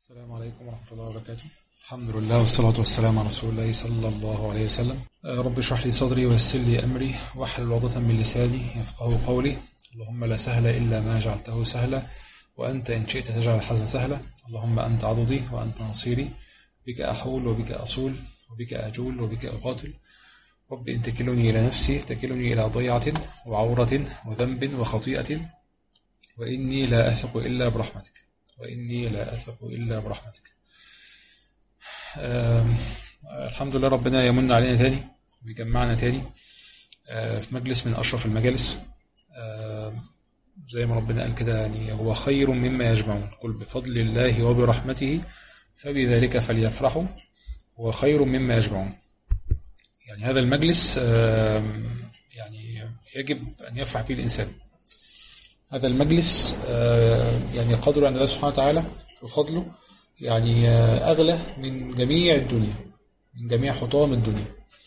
السلام عليكم ورحمة الله وبركاته الحمد لله والصلاة والسلام على رسول الله صلى الله عليه وسلم آه، رب اشرح لي صدري ويسر لي أمري واحلل عقدة من لساني يفقه قولي اللهم لا سهل إلا ما جعلته سهلا وأنت إن شئت تجعل الحزن سهلا اللهم أنت عضدي وأنت نصيري بك أحول وبك أصول وبك أجول وبك أقاتل رب إن تكلني إلى نفسي تكلني إلى ضيعة وعورة وذنب وخطيئة وإني لا أثق إلا برحمتك وإني لا أثق إلا برحمتك آم، الحمد لله ربنا يمن علينا تاني ويجمعنا تاني آه، في مجلس من أشرف المجالس آم، زي ما ربنا قال كده يعني هو خير مما يجمعون قل بفضل الله وبرحمته فبذلك فليفرحوا هو خير مما يجمعون يعني هذا المجلس آم، يعني يجب أن يفرح فيه الإنسان هذا المجلس آه، يعني قدره عند الله سبحانه وتعالى وفضله يعني آه، أغلى من جميع الدنيا من جميع حطام الدنيا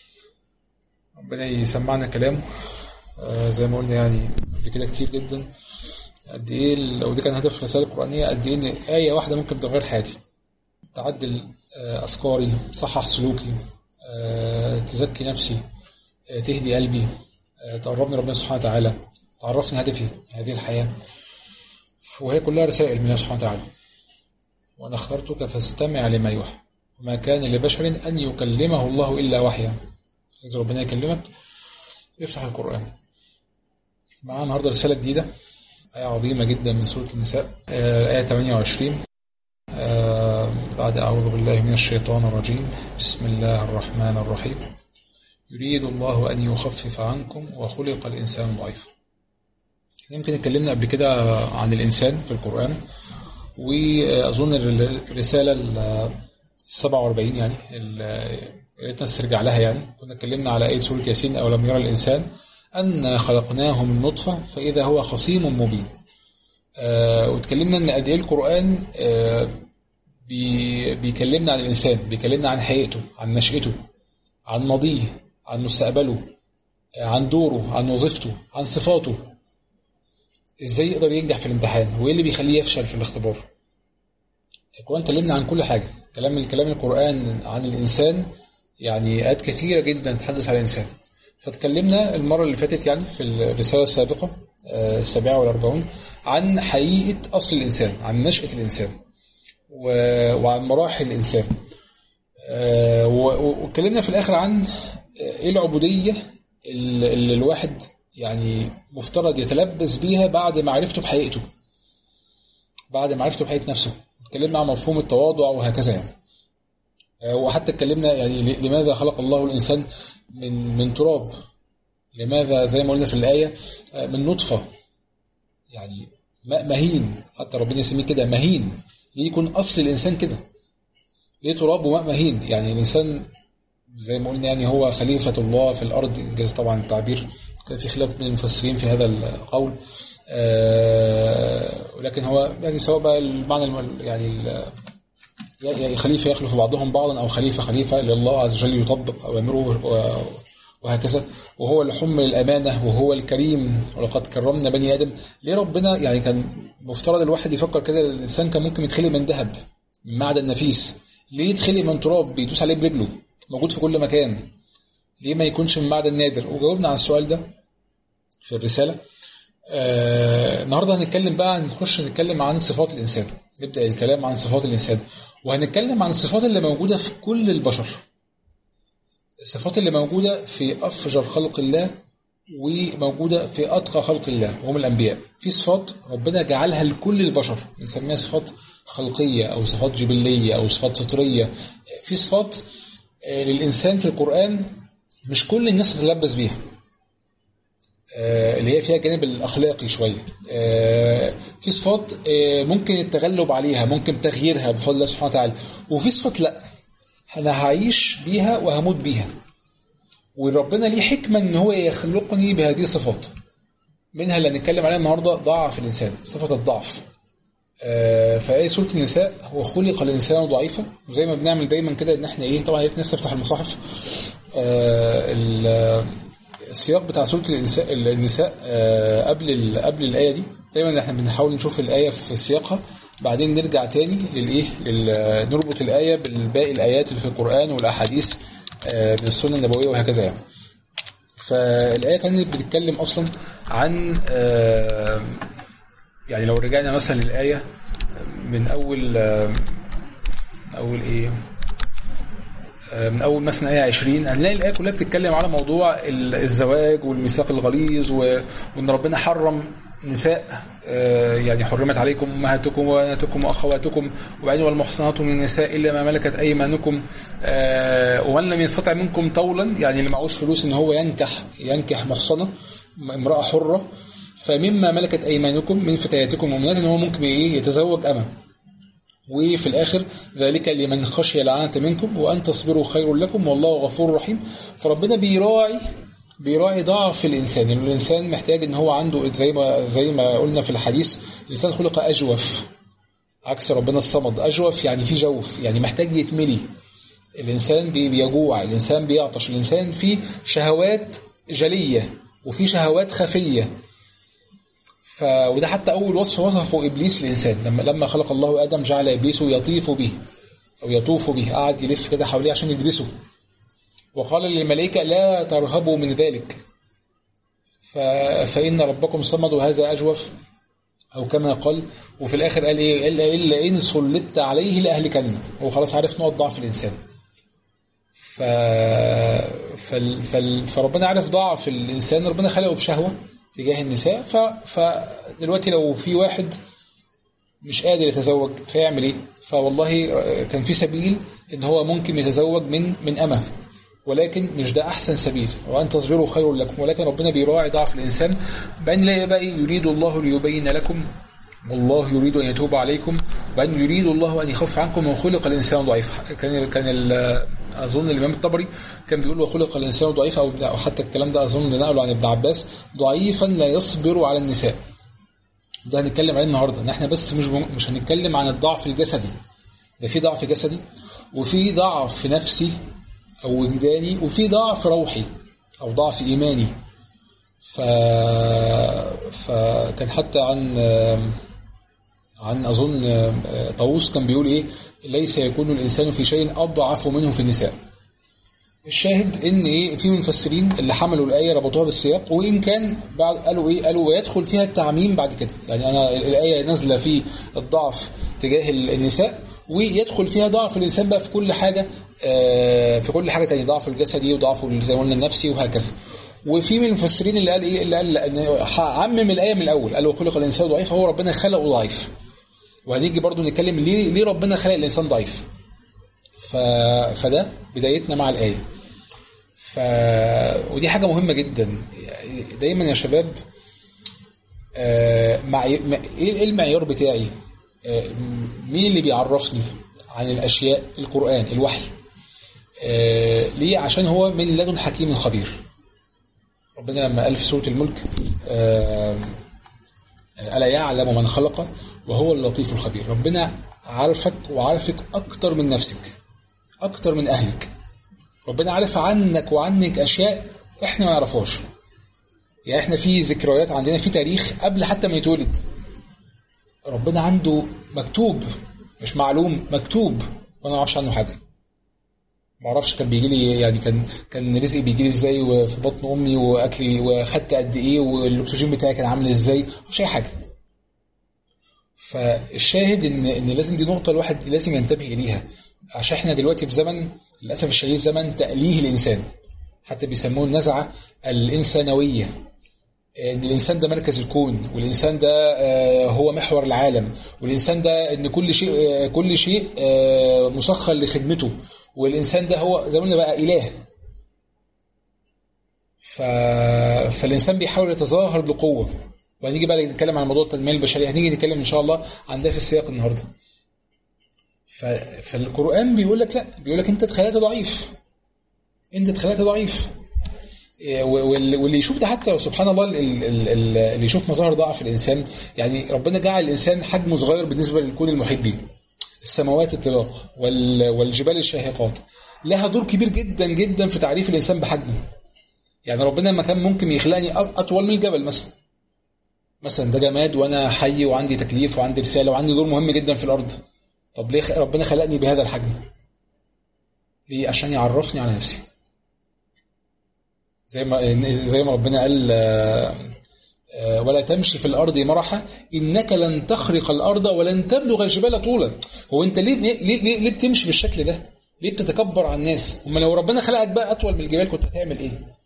ربنا يسمعنا كلامه آه، زي ما قلنا يعني قبل كده كتير جدا قد ايه لو ده كان هدف الرسالة القرآنية قد ايه ان آية واحدة ممكن تغير حياتي تعدل آه، أفكاري تصحح سلوكي آه، تزكي نفسي آه، تهدي قلبي آه، تقربني ربنا سبحانه وتعالى تعرفني هدفي هذه الحياة وهي كلها رسائل من الله سبحانه وتعالى وأنا اخترتك فاستمع لما يوحى وما كان لبشر أن يكلمه الله إلا وحيا إذا ربنا يكلمك افتح القرآن معانا النهاردة رسالة جديدة آية عظيمة جدا من سورة النساء آه، آية 28 آه، بعد أعوذ بالله من الشيطان الرجيم بسم الله الرحمن الرحيم يريد الله أن يخفف عنكم وخلق الإنسان ضعيفا يمكن اتكلمنا قبل كده عن الإنسان في القرآن وأظن الرسالة ال 47 يعني ال- يا ريت نسترجع لها يعني كنا اتكلمنا على آية سورة ياسين أو لم يرى الإنسان أن خلقناه من نطفة فإذا هو خصيم مبين آه، واتكلمنا ان قد ايه القرآن آه، بي- بيكلمنا عن الإنسان بيكلمنا عن حقيقته عن نشأته عن ماضيه عن مستقبله آه، عن دوره عن وظيفته عن صفاته ازاي يقدر ينجح في الامتحان وايه اللي بيخليه يفشل في الاختبار القرآن كلمنا عن كل حاجة كلام الكلام القرآن عن الإنسان يعني آيات كثيرة جدا تحدث عن الإنسان فتكلمنا المرة اللي فاتت يعني في الرسالة السابقة آه، السابعة والأربعون عن حقيقة أصل الإنسان عن نشأة الإنسان و- وعن مراحل الإنسان آه، و- و- واتكلمنا في الآخر عن آه، إيه العبودية اللي اللي الواحد يعني مفترض يتلبس بيها بعد معرفته بحقيقته بعد معرفته بحقيقة نفسه اتكلمنا عن مفهوم التواضع وهكذا يعني آه، وحتى اتكلمنا يعني ل- لماذا خلق الله الإنسان من من تراب لماذا زي ما قلنا في الآية آه، من نطفة يعني ماء مهين حتى ربنا يسميه كده مهين ليه يكون أصل الإنسان كده ليه تراب وماء مهين يعني الإنسان زي ما قلنا يعني هو خليفة الله في الأرض إنجاز طبعا التعبير كان في خلاف بين المفسرين في هذا القول آه، ولكن هو يعني سواء بقى المعنى الم- يعني ال- يعني خليفة يخلف بعضهم بعضا أو خليفة خليفة لله عز وجل يطبق أوامره و- وهكذا وهو اللي حمل الأمانة وهو الكريم ولقد كرمنا بني آدم ليه ربنا يعني كان مفترض الواحد يفكر كده الإنسان كان ممكن يتخلق من ذهب من معدن نفيس ليه يتخلق من تراب بيدوس عليه برجله موجود في كل مكان ليه ما يكونش من معدن نادر وجاوبنا على السؤال ده في الرسالة آه النهارده هنتكلم بقى نخش نتكلم عن صفات الإنسان نبدأ الكلام عن صفات الإنسان وهنتكلم عن الصفات اللي موجودة في كل البشر الصفات اللي موجودة في أفجر خلق الله وموجودة في أتقى خلق الله وهم الأنبياء في صفات ربنا جعلها لكل البشر بنسميها صفات خلقية أو صفات جبلية أو صفات فطرية في صفات آه، للإنسان في القرآن مش كل الناس تتلبس بيها آه، اللي هي فيها الجانب الأخلاقي شوية آه، في صفات آه، ممكن التغلب عليها ممكن تغييرها بفضل الله سبحانه وتعالى وفي صفات لا أنا هعيش بيها وهموت بيها وربنا ليه حكمة إن هو يخلقني بهذه الصفات منها اللي هنتكلم عليها النهارده ضعف الإنسان صفة الضعف آه، فآية سورة النساء هو خلق الإنسان ضعيفا وزي ما بنعمل دايما كده إن إحنا إيه طبعا يا ريت الناس تفتح المصاحف آه، ال- السياق بتاع سورة النساء النساء آه، قبل ال- قبل الآية دي دايما احنا بنحاول نشوف الآية في سياقها بعدين نرجع تاني للايه لل- نربط الايه بالباقي الايات اللي في القران والاحاديث آه، من السنه النبويه وهكذا يعني فالايه كانت بتتكلم اصلا عن آه، يعني لو رجعنا مثلا للايه من اول آه، اول ايه آه، من اول مثلا ايه 20 هنلاقي الايه كلها بتتكلم على موضوع ال- الزواج والميثاق الغليظ و- وان ربنا حرم نساء آه، يعني حرمت عليكم امهاتكم وبناتكم واخواتكم وبعدين والمحصنات من النساء الا ما ملكت ايمانكم آه، ومن لم يستطع منكم طولا يعني اللي معهوش فلوس ان هو ينكح ينكح محصنه امراه حره فمما ملكت ايمانكم من فتياتكم المؤمنات ان هو ممكن ايه يتزوج امه وفي الآخر ذلك لمن خشي العنة منكم وأن تصبروا خير لكم والله غفور رحيم فربنا بيراعي بيراعي ضعف الإنسان يعني الإنسان محتاج إن هو عنده زي ما زي ما قلنا في الحديث الإنسان خلق أجوف عكس ربنا الصمد أجوف يعني في جوف يعني محتاج يتملي الإنسان بي- بيجوع الإنسان بيعطش الإنسان فيه شهوات جلية وفي شهوات خفية ف... وده حتى أول وصف وصفه إبليس للإنسان لما لما خلق الله آدم جعل إبليس يطيف به أو يطوف به قعد يلف كده حواليه عشان يدرسه وقال للملائكة لا ترهبوا من ذلك ف... فإن ربكم صمد وهذا أجوف أو كما قال وفي الآخر قال إيه إلا, إلا إن سلطت عليه لأهلكنه هو خلاص عارف نقط ضعف الإنسان ف... فال... فال... فربنا عارف ضعف الإنسان ربنا خلقه بشهوة تجاه النساء ف... فدلوقتي لو في واحد مش قادر يتزوج فيعمل ايه فوالله كان في سبيل ان هو ممكن يتزوج من من امه ولكن مش ده احسن سبيل وان تصبروا خير لكم ولكن ربنا بيراعي ضعف الانسان بعدين نلاقي بقى إيه؟ يريد الله ليبين لكم والله يريد ان يتوب عليكم وبعدين يريد الله ان يخف عنكم وخلق الانسان ضعيف كان كان ال- اظن الامام الطبري كان بيقول وخلق الانسان ضعيف او أو حتى الكلام ده اظن نقله عن ابن عباس ضعيفا لا يصبر على النساء ده هنتكلم عليه النهارده ان احنا بس مش مش هنتكلم عن الضعف الجسدي ده في ضعف جسدي وفي ضعف نفسي او وجداني وفي ضعف روحي او ضعف ايماني ف فكان حتى عن عن اظن طاووس كان بيقول ايه ليس يكون الانسان في شيء اضعف منه في النساء الشاهد ان ايه في مفسرين اللي حملوا الايه ربطوها بالسياق وان كان بعد قالوا ايه قالوا ويدخل فيها التعميم بعد كده يعني انا الايه نازله في الضعف تجاه النساء ويدخل فيها ضعف الانسان بقى في كل حاجه آه، في كل حاجه تانية ضعف الجسدي وضعف زي ما قلنا النفسي وهكذا وفي من المفسرين اللي قال ايه اللي قال ان عمم الايه من الاول قال وخلق الانسان ضعيف هو ربنا خلقه ضعيف وهنيجي برضو نتكلم ليه ليه ربنا خلق الانسان ضعيف ف... فده بدايتنا مع الايه ف... ودي حاجه مهمه جدا دايما يا شباب آه، مع... مع- ايه المعيار بتاعي آه، مين اللي بيعرفني عن الاشياء القران الوحي آه، ليه عشان هو من لدن حكيم خبير ربنا لما قال في سوره الملك آه، ألا يعلم من خلق وهو اللطيف الخبير ربنا عارفك وعارفك أكتر من نفسك أكتر من أهلك ربنا عارف عنك وعنك أشياء إحنا ما نعرفهاش يعني إحنا في ذكريات عندنا في تاريخ قبل حتى ما يتولد ربنا عنده مكتوب مش معلوم مكتوب وأنا ما أعرفش عنه حاجة ما اعرفش كان بيجي لي يعني كان كان رزقي بيجي لي ازاي وفي بطن امي واكلي واخدت قد ايه والاكسجين بتاعي كان عامل ازاي مش اي حاجه فالشاهد ان ان لازم دي نقطه الواحد لازم ينتبه اليها عشان احنا دلوقتي في زمن للاسف الشديد زمن تأليه الانسان حتى بيسموه النزعه الانسانويه ان الانسان ده مركز الكون والانسان ده آه، هو محور العالم والانسان ده ان كل شيء آه، كل شيء آه، مسخر لخدمته والانسان ده هو زي ما قلنا بقى اله ف... فالانسان بيحاول يتظاهر بقوه وهنيجي بقى نتكلم عن موضوع التنميه البشريه هنيجي نتكلم ان شاء الله عن ده في السياق النهارده ف... فالقران بيقول لك لا بيقول لك انت اتخلقت ضعيف انت اتخلقت ضعيف إيه، وال- واللي يشوف ده حتى سبحان الله ال- ال- ال- اللي يشوف مظاهر ضعف الانسان يعني ربنا جعل الانسان حجمه صغير بالنسبه للكون المحيط بيه السماوات الطباق وال- والجبال الشاهقات لها دور كبير جدا جدا في تعريف الانسان بحجمه يعني ربنا ما كان ممكن يخلقني أ- اطول من الجبل مثلا مثلا ده جماد وانا حي وعندي تكليف وعندي رساله وعندي دور مهم جدا في الارض طب ليه ربنا خلقني بهذا الحجم ليه عشان يعرفني على نفسي زي ما زي ما ربنا قال ولا تمشي في الارض مرحا انك لن تخرق الارض ولن تبلغ الجبال طولا هو انت ليه ليه ليه, ليه بتمشي بالشكل ده ليه بتتكبر على الناس اما لو ربنا خلقك بقى اطول من الجبال كنت هتعمل ايه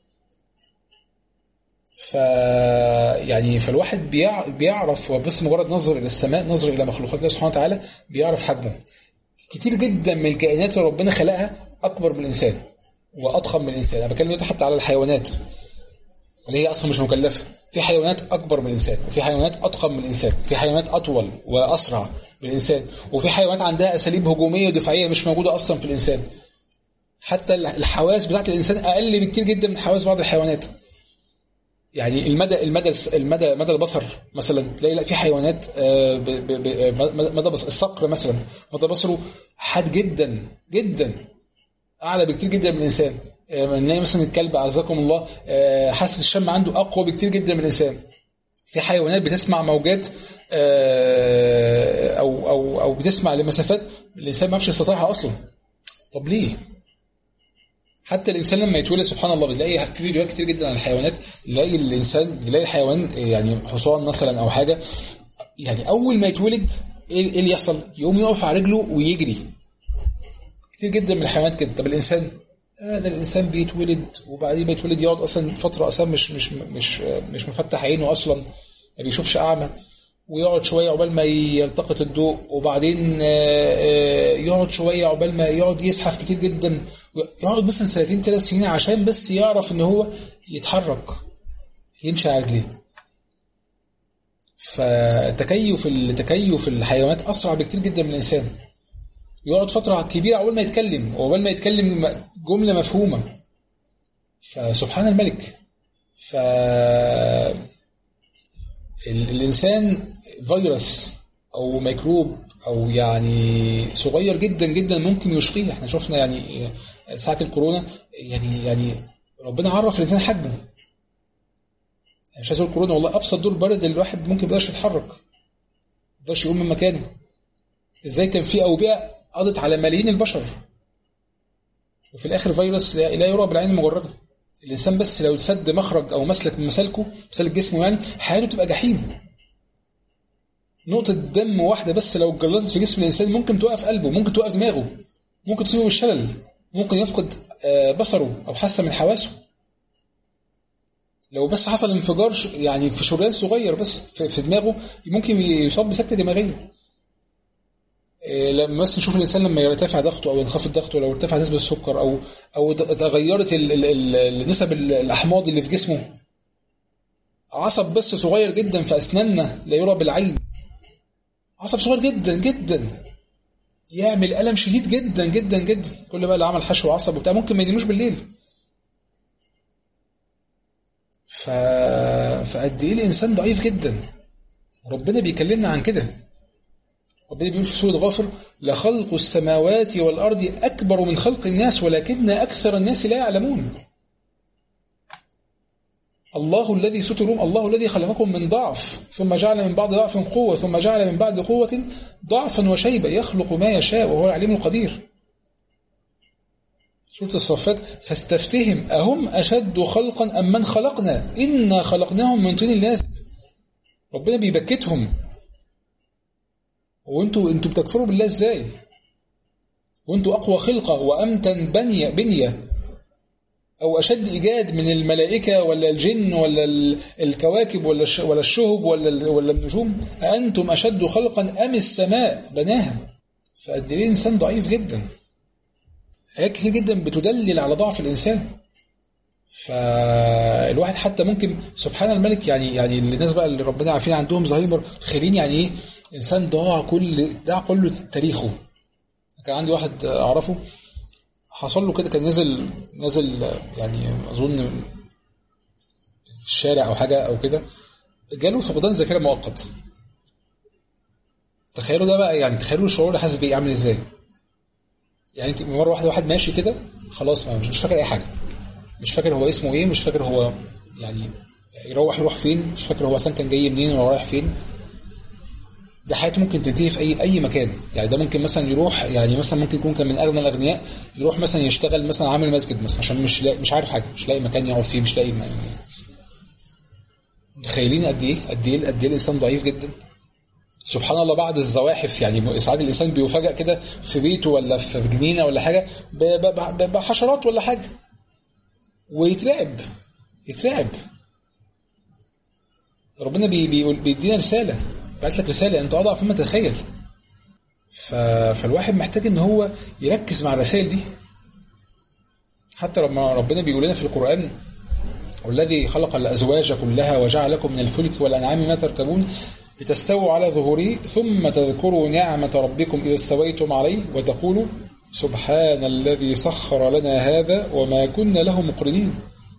ف يعني فالواحد بيعرف بس مجرد نظر الى السماء نظر الى مخلوقات الله سبحانه وتعالى بيعرف حجمه كتير جدا من الكائنات اللي ربنا خلقها اكبر من الانسان واضخم من الانسان انا بتكلم دلوقتي حتى على الحيوانات اللي هي اصلا مش مكلفه في حيوانات اكبر من الانسان وفي حيوانات اضخم من الانسان في حيوانات اطول واسرع من الانسان وفي حيوانات عندها اساليب هجوميه ودفاعيه مش موجوده اصلا في الانسان حتى الحواس بتاعت الانسان اقل بكتير جدا من حواس بعض الحيوانات يعني المدى المدى المدى مدى البصر مثلا تلاقي لا في حيوانات مدى بصر الصقر مثلا مدى بصره حاد جدا جدا اعلى بكتير جدا من الانسان نلاقي مثلا الكلب اعزكم الله حاسه الشم عنده اقوى بكتير جدا من الانسان في حيوانات بتسمع موجات او او او بتسمع لمسافات الانسان ما يعرفش يستطيعها اصلا طب ليه؟ حتى الانسان لما يتولد سبحان الله بتلاقي في فيديوهات كتير جدا عن الحيوانات تلاقي الانسان تلاقي الحيوان يعني حصان مثلا او حاجه يعني اول ما يتولد ايه اللي يحصل؟ يقوم يقف على رجله ويجري كتير جدا من الحيوانات كده طب الانسان آه ده الانسان بيتولد وبعدين ما يتولد يقعد اصلا فتره اصلا مش مش مش مش مفتح عينه اصلا ما بيشوفش اعمى ويقعد شويه عقبال ما يلتقط الضوء وبعدين يقعد شويه عقبال ما يقعد يزحف كتير جدا يقعد مثلا سنتين ثلاث سنين عشان بس يعرف ان هو يتحرك يمشي على رجليه فتكيف التكيف الحيوانات اسرع بكتير جدا من الانسان يقعد فتره كبيره عقبال ما يتكلم وعقبال ما يتكلم جمله مفهومه فسبحان الملك ف الانسان فيروس او ميكروب او يعني صغير جدا جدا ممكن يشقيه احنا شفنا يعني ساعه الكورونا يعني يعني ربنا عرف الانسان حجمه مش عايز اقول كورونا والله ابسط دور برد الواحد ممكن ما يقدرش يتحرك ما يقدرش يقوم من مكانه ازاي كان في اوبئه قضت على ملايين البشر وفي الاخر فيروس لا يرى بالعين المجرده الانسان بس لو سد مخرج او مسلك من مسالكه مسالك جسمه يعني حياته تبقى جحيم نقطة دم واحدة بس لو اتجلطت في جسم الإنسان ممكن توقف قلبه ممكن توقف دماغه ممكن تصيبه بالشلل ممكن يفقد بصره أو حاسة من حواسه لو بس حصل انفجار يعني في شريان صغير بس في دماغه ممكن يصاب بسكتة دماغية لما بس نشوف الانسان لما يرتفع ضغطه او ينخفض ضغطه لو ارتفع نسبه السكر او او تغيرت نسب الاحماض اللي في جسمه عصب بس صغير جدا في اسناننا لا يرى بالعين عصب صغير جدا جدا يعمل الم شديد جدا جدا جدا كل بقى اللي عمل حشو عصب وبتاع ممكن ما يناموش بالليل ف... فقد ايه الانسان ضعيف جدا ربنا بيكلمنا عن كده ربنا بيقول في سورة غافر لخلق السماوات والأرض أكبر من خلق الناس ولكن أكثر الناس لا يعلمون الله الذي سترون الله الذي خلقكم من ضعف ثم جعل من بعد ضعف قوة ثم جعل من بعد قوة ضعفا وشيبة يخلق ما يشاء وهو العليم القدير سورة الصفات فاستفتهم أهم أشد خلقا أم من خلقنا إنا خلقناهم من طين لازم ربنا بيبكتهم وانتوا انتوا بتكفروا بالله ازاي وانتوا اقوى خلقه وامتن بنيه بنيه او اشد ايجاد من الملائكه ولا الجن ولا الكواكب ولا ولا الشهب ولا ولا النجوم انتم اشد خلقا ام السماء بناها فقد ايه الانسان ضعيف جدا حاجات كتير جدا بتدلل على ضعف الانسان فالواحد حتى ممكن سبحان الملك يعني يعني الناس بقى اللي ربنا عارفين عندهم زهايمر خيرين يعني ايه انسان ضاع كل ضاع كل تاريخه كان عندي واحد اعرفه حصل له كده كان نزل نزل يعني اظن في الشارع او حاجه او كده جاله فقدان ذاكره مؤقت تخيلوا ده بقى يعني تخيلوا الشعور اللي حاسس بيه عامل ازاي يعني انت مره واحده واحد ماشي كده خلاص مش فاكر اي حاجه مش فاكر هو اسمه ايه مش فاكر هو يعني يروح يروح فين مش فاكر هو اصلا كان جاي منين ولا رايح فين ده حياته ممكن تنتهي في اي اي مكان يعني ده ممكن مثلا يروح يعني مثلا ممكن يكون كان من اغنى الاغنياء يروح مثلا يشتغل مثلا عامل مسجد مثلا عشان مش لاقي مش عارف حاجه مش لاقي مكان يقعد فيه مش لاقي يعني متخيلين قد ايه قد ايه قد ايه الانسان ضعيف جدا سبحان الله بعد الزواحف يعني ساعات الانسان بيفاجئ كده في بيته ولا في جنينه ولا حاجه بحشرات ولا حاجه ويترعب يترعب ربنا بي بي بيدينا رساله بعت لك رساله انت اضعف مما تتخيل ف... فالواحد محتاج ان هو يركز مع الرسائل دي حتى لما ربنا بيقول لنا في القران والذي خلق الازواج كلها وجعل لكم من الفلك والانعام ما تركبون لتستووا على ظهوره ثم تذكروا نعمة ربكم إذا استويتم عليه وتقولوا سبحان الذي سخر لنا هذا وما كنا له مقرنين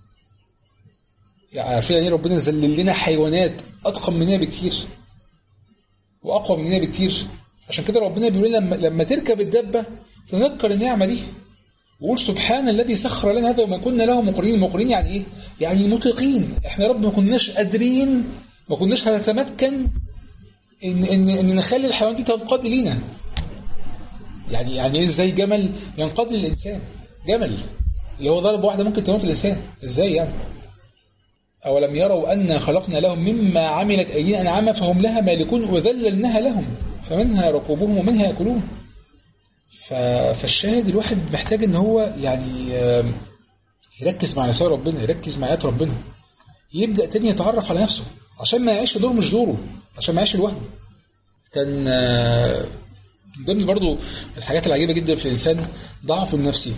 يعني عارفين يعني ربنا ذلل لنا حيوانات أضخم مننا بكتير وأقوى مننا بكتير عشان كده ربنا بيقول لما لما تركب الدبة تذكر النعمة دي وقول سبحان الذي سخر لنا هذا وما كنا له مقرنين مقرنين يعني ايه؟ يعني مطيقين احنا رب ما كناش قادرين ما كناش هنتمكن ان ان ان نخلي الحيوانات دي تنقاد لينا يعني يعني ايه ازاي جمل ينقاد للانسان جمل اللي هو ضرب واحده ممكن تموت الانسان ازاي يعني أولم يروا أنا خلقنا لهم مما عملت أيدينا أنعاما فهم لها مالكون وذللناها لهم فمنها ركوبهم ومنها يأكلون فالشاهد الواحد محتاج ان هو يعني يركز مع نساء ربنا يركز مع آيات ربنا يبدأ تاني يتعرف على نفسه عشان ما يعيش دور مش دوره عشان ما يعيش الوهم كان من ضمن برضو الحاجات العجيبة جدا في الإنسان ضعفه النفسي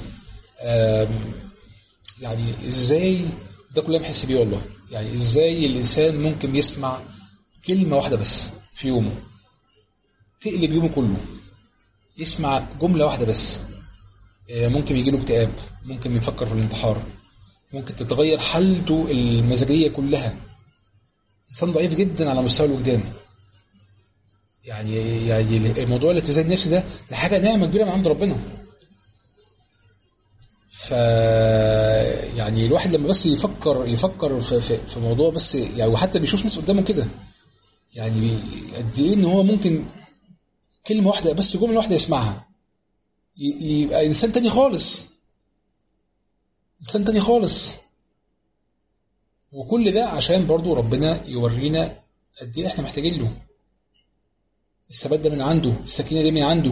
يعني إزاي ده كله بحس بيه والله يعني إزاي الإنسان ممكن يسمع كلمة واحدة بس في يومه تقلب يومه كله يسمع جملة واحدة بس ممكن يجيله اكتئاب ممكن يفكر في الانتحار ممكن تتغير حالته المزاجية كلها إنسان ضعيف جدا على مستوى الوجدان يعني يعني الموضوع الاتزان النفسي ده ده حاجة نعمة كبيرة من عند ربنا ف يعني الواحد لما بس يفكر يفكر في, في, في موضوع بس يعني وحتى بيشوف ناس قدامه كده يعني قد ايه ان هو ممكن كلمة واحدة بس جملة واحدة يسمعها يبقى إنسان تاني خالص إنسان تاني خالص وكل ده عشان برضو ربنا يورينا قد ايه احنا محتاجين له الثبات ده من عنده السكينة دي من عنده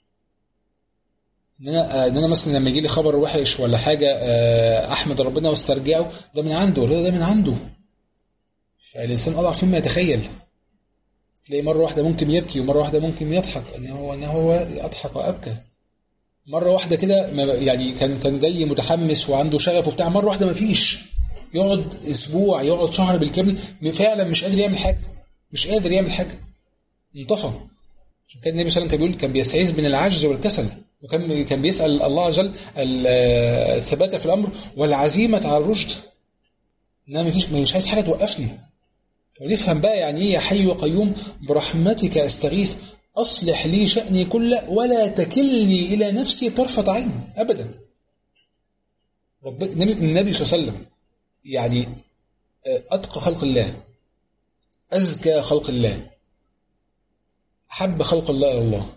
ان انا ان انا مثلا لما يجي لي خبر وحش ولا حاجه احمد ربنا واسترجعه ده من عنده الرضا ده من عنده فالانسان اضعف مما يتخيل تلاقي مرة واحدة ممكن يبكي ومرة واحدة ممكن يضحك ان هو ان هو اضحك وابكى مرة واحدة كده يعني كان كان جاي متحمس وعنده شغف وبتاع مرة واحدة مفيش يقعد اسبوع يقعد شهر بالكامل فعلا مش قادر يعمل حاجة مش قادر يعمل حاجة انطفى عشان كان النبي صلى الله عليه وسلم كان بيقول كان بيستعيذ من العجز والكسل وكان كان بيسأل الله عز وجل الثبات في الأمر والعزيمة على الرشد إنما مفيش مش عايز حاجة توقفني ونفهم بقى يعني ايه يا حي وقيوم برحمتك استغيث اصلح لي شأني كله ولا تكلني الى نفسي طرفة عين ابدا رب النبي, النبي صلى الله عليه وسلم يعني اتقى خلق الله ازكى خلق الله حب خلق الله الى الله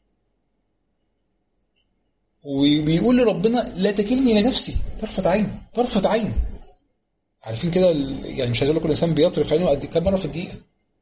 وبيقول لربنا لا تكلني الى نفسي طرفة عين طرفة عين عارفين كده يعني مش عايز اقول لكم الانسان بيطرف عينه قد كام مره في الدقيقه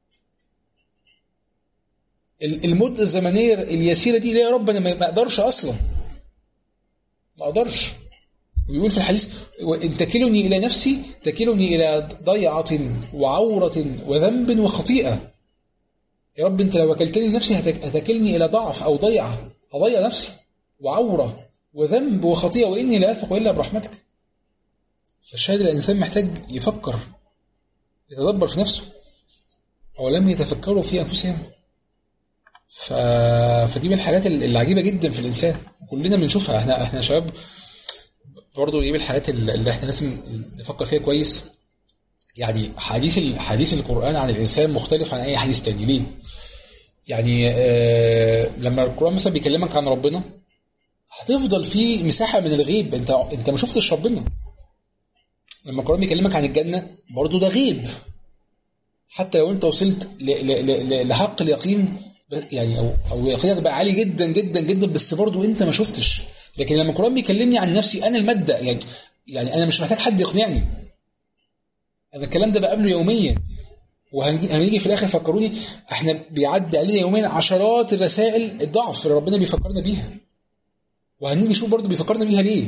المده الزمنيه اليسيره دي ليه يا رب انا ما اقدرش اصلا ما اقدرش ويقول في الحديث ان تكلني الى نفسي تكلني الى ضيعه وعوره وذنب وخطيئه يا رب انت لو وكلتني لنفسي هتكلني الى ضعف او ضيعه هضيع نفسي وعوره وذنب وخطيئه واني لا اثق الا برحمتك فالشاهد الإنسان محتاج يفكر يتدبر في نفسه أو لم يتفكروا في أنفسهم ف... فدي من الحاجات العجيبة جدا في الإنسان كلنا بنشوفها احنا احنا شباب برضه دي من الحاجات اللي احنا لازم نفكر فيها كويس يعني حديث حديث القرآن عن الإنسان مختلف عن أي حديث تاني ليه؟ يعني آه لما القرآن مثلا بيكلمك عن ربنا هتفضل في مساحة من الغيب انت انت ما شفتش ربنا لما القرآن بيكلمك عن الجنة برضه ده غيب حتى لو انت وصلت لحق اليقين يعني او او يقينك بقى عالي جدا جدا جدا بس برضه انت ما شفتش لكن لما القرآن بيكلمني عن نفسي انا المادة يعني يعني انا مش محتاج حد يقنعني انا الكلام ده بقابله يوميا وهنيجي في الاخر فكروني احنا بيعدي علينا يوميا عشرات الرسائل الضعف اللي ربنا بيفكرنا بيها وهنيجي نشوف برضه بيفكرنا بيها ليه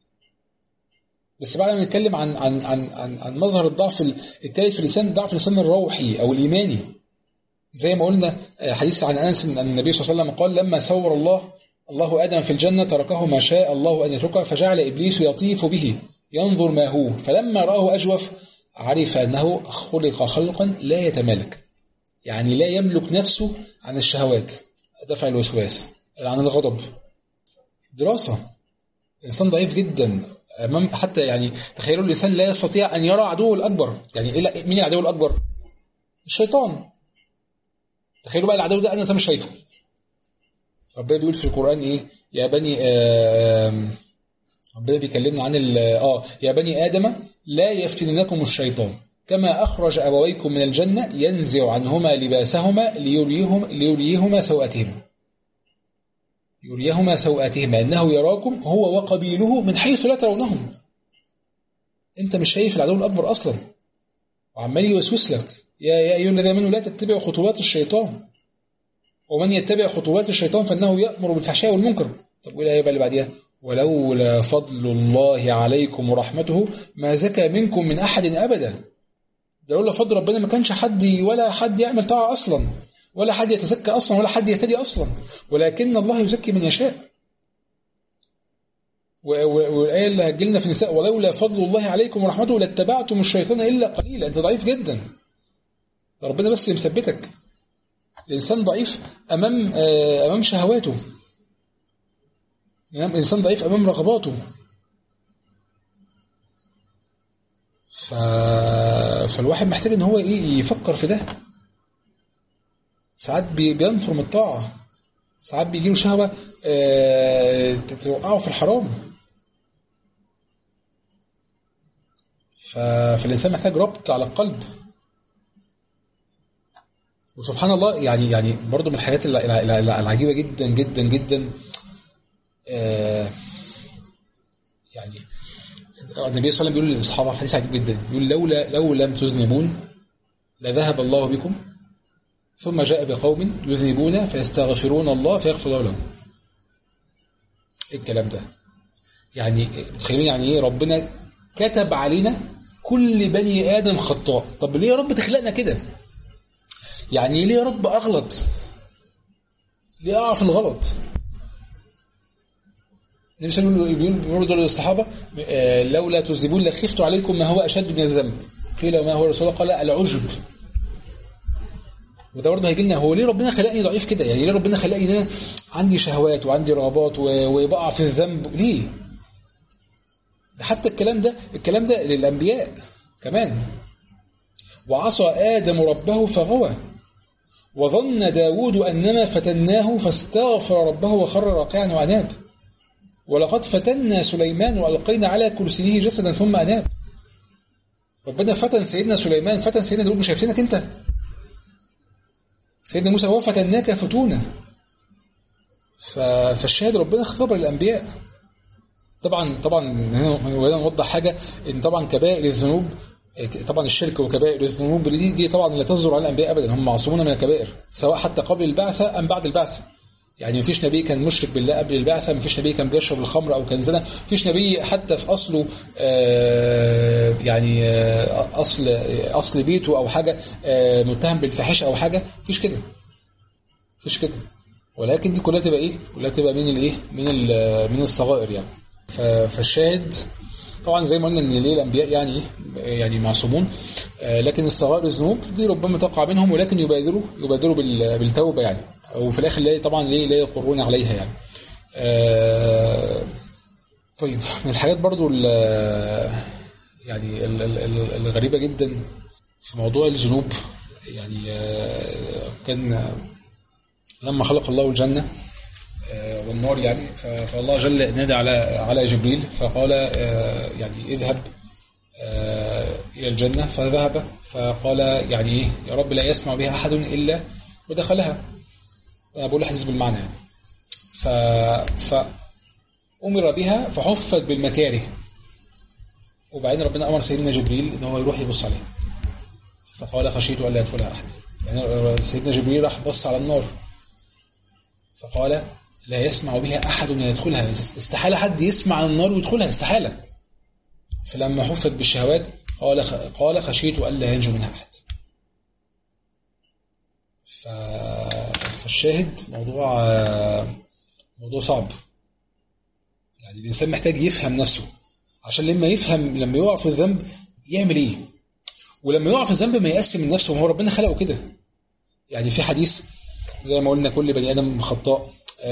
بس بعد ما نتكلم عن عن عن عن, عن مظهر الضعف الثالث في الانسان ضعف الانسان الروحي او الايماني زي ما قلنا آه، حديث عن انس ان النبي صلى الله عليه وسلم قال لما سور الله الله ادم في الجنه تركه ما شاء الله ان يتركه فجعل ابليس يطيف به ينظر ما هو فلما راه اجوف عرف انه خلق خلقا لا يتمالك يعني لا يملك نفسه عن الشهوات دفع الوسواس عن الغضب دراسه انسان ضعيف جدا امام حتى يعني تخيلوا الانسان لا يستطيع ان يرى عدوه الاكبر يعني إيه مين العدو الاكبر الشيطان تخيلوا بقى العدو ده انا مش شايفه ربنا بيقول في القران ايه يا بني آه ربنا بيكلمنا عن اه يا بني ادم لا يفتننكم الشيطان كما اخرج ابويكم من الجنه ينزع عنهما لباسهما ليريهم ليريهما سوءاتهما يريهما سوءاتهما انه يراكم هو وقبيله من حيث لا ترونهم انت مش شايف العدو الاكبر اصلا وعمال يوسوس لك يا يا ايها الذين امنوا لا تتبعوا خطوات الشيطان ومن يتبع خطوات الشيطان فانه يامر بالفحشاء والمنكر طب وايه الايه اللي بعديها ولولا فضل الله عليكم ورحمته ما زكى منكم من احد ابدا ده لولا فضل ربنا ما كانش حد ولا حد يعمل طاعه اصلا ولا حد يتزكى أصلا ولا حد يهتدي أصلا ولكن الله يزكي من يشاء والآية اللي هتجيلنا في النساء ولولا فضل الله عليكم ورحمته لاتبعتم الشيطان إلا قليلا أنت ضعيف جدا ربنا بس اللي مثبتك الإنسان ضعيف أمام آه، أمام شهواته الإنسان ضعيف أمام رغباته ف... فالواحد محتاج إن هو إيه يفكر في ده ساعات بينفر من الطاعة ساعات بيجي له شهوة آه، توقعه في الحرام فالإنسان محتاج ربط على القلب وسبحان الله يعني يعني برضه من الحاجات العجيبة جدا جدا جدا آه، يعني النبي صلى الله عليه وسلم بيقول للاصحاب حديث عجيب جدا بيقول لولا لو لم تذنبون لذهب الله بكم ثم جاء بقوم يذنبون فيستغفرون الله فيغفر الله لهم ايه الكلام ده يعني تخيلون يعني ايه ربنا كتب علينا كل بني ادم خطاء طب ليه يا رب تخلقنا كده يعني ليه يا رب اغلط ليه اقع في الغلط النبي صلى الله عليه وسلم بيقول للصحابه آه، لولا تذنبون لخفت عليكم ما هو اشد من الذنب قيل ما هو رسول الله قال العجب وده برضه هيجي لنا هو ليه ربنا خلقني ضعيف كده يعني ليه ربنا خلقني ان انا عندي شهوات وعندي رغبات وبقع في الذنب ليه ده حتى الكلام ده الكلام ده للانبياء كمان وعصى آدم ربه فغوى وظن داود أنما فتناه فاستغفر ربه وخر راكعا وأناب ولقد فتنا سليمان وألقينا على كرسيه جسدا ثم أناب ربنا فتن سيدنا سليمان فتن سيدنا داود مش شايفينك انت سيدنا موسى هو فتناك فتونا فالشاهد ربنا اختبر الانبياء طبعا طبعا هنا نوضح حاجه ان طبعا كبائر الذنوب طبعا الشرك وكبائر الذنوب دي دي طبعا لا تصدر على الانبياء ابدا هم معصومون من الكبائر سواء حتى قبل البعثه ام بعد البعثه يعني مفيش نبي كان مشرك بالله قبل البعثه مفيش نبي كان بيشرب الخمر او كان زنا مفيش نبي حتى في اصله آه يعني آه اصل اصل بيته او حاجه آه متهم بالفاحشه او حاجه مفيش كده مفيش كده ولكن دي كلها تبقى ايه كلها تبقى من الايه من من الصغائر يعني فالشاهد طبعا زي ما قلنا ان ليه الانبياء يعني يعني معصومون آه، لكن الصغائر الذنوب دي ربما تقع منهم ولكن يبادروا يبادروا بالتوبه يعني وفي الاخر لا طبعا ليه لا يقرون عليها يعني آه، طيب من الحاجات برضو يعني الغريبه جدا في موضوع الذنوب يعني آه، كان لما خلق الله الجنه والنار يعني فالله جل نادى على على جبريل فقال يعني اذهب إلى الجنة فذهب فقال يعني إيه يا رب لا يسمع بها أحد إلا ودخلها أنا بقول الحديث بالمعنى يعني ف... فأمر بها فحفت بالمكاره وبعدين ربنا أمر سيدنا جبريل إن هو يروح يبص عليها فقال خشيت ألا يدخلها أحد يعني سيدنا جبريل راح بص على النار فقال لا يسمع بها أحد يدخلها استحالة حد يسمع النار ويدخلها استحالة فلما حفت بالشهوات قال قال خشيت ألا ينجو منها أحد فالشاهد موضوع موضوع صعب يعني الإنسان محتاج يفهم نفسه عشان لما يفهم لما يقع في الذنب يعمل إيه ولما يقع في الذنب ما يقسم من نفسه هو ربنا خلقه كده يعني في حديث زي ما قلنا كل بني آدم خطاء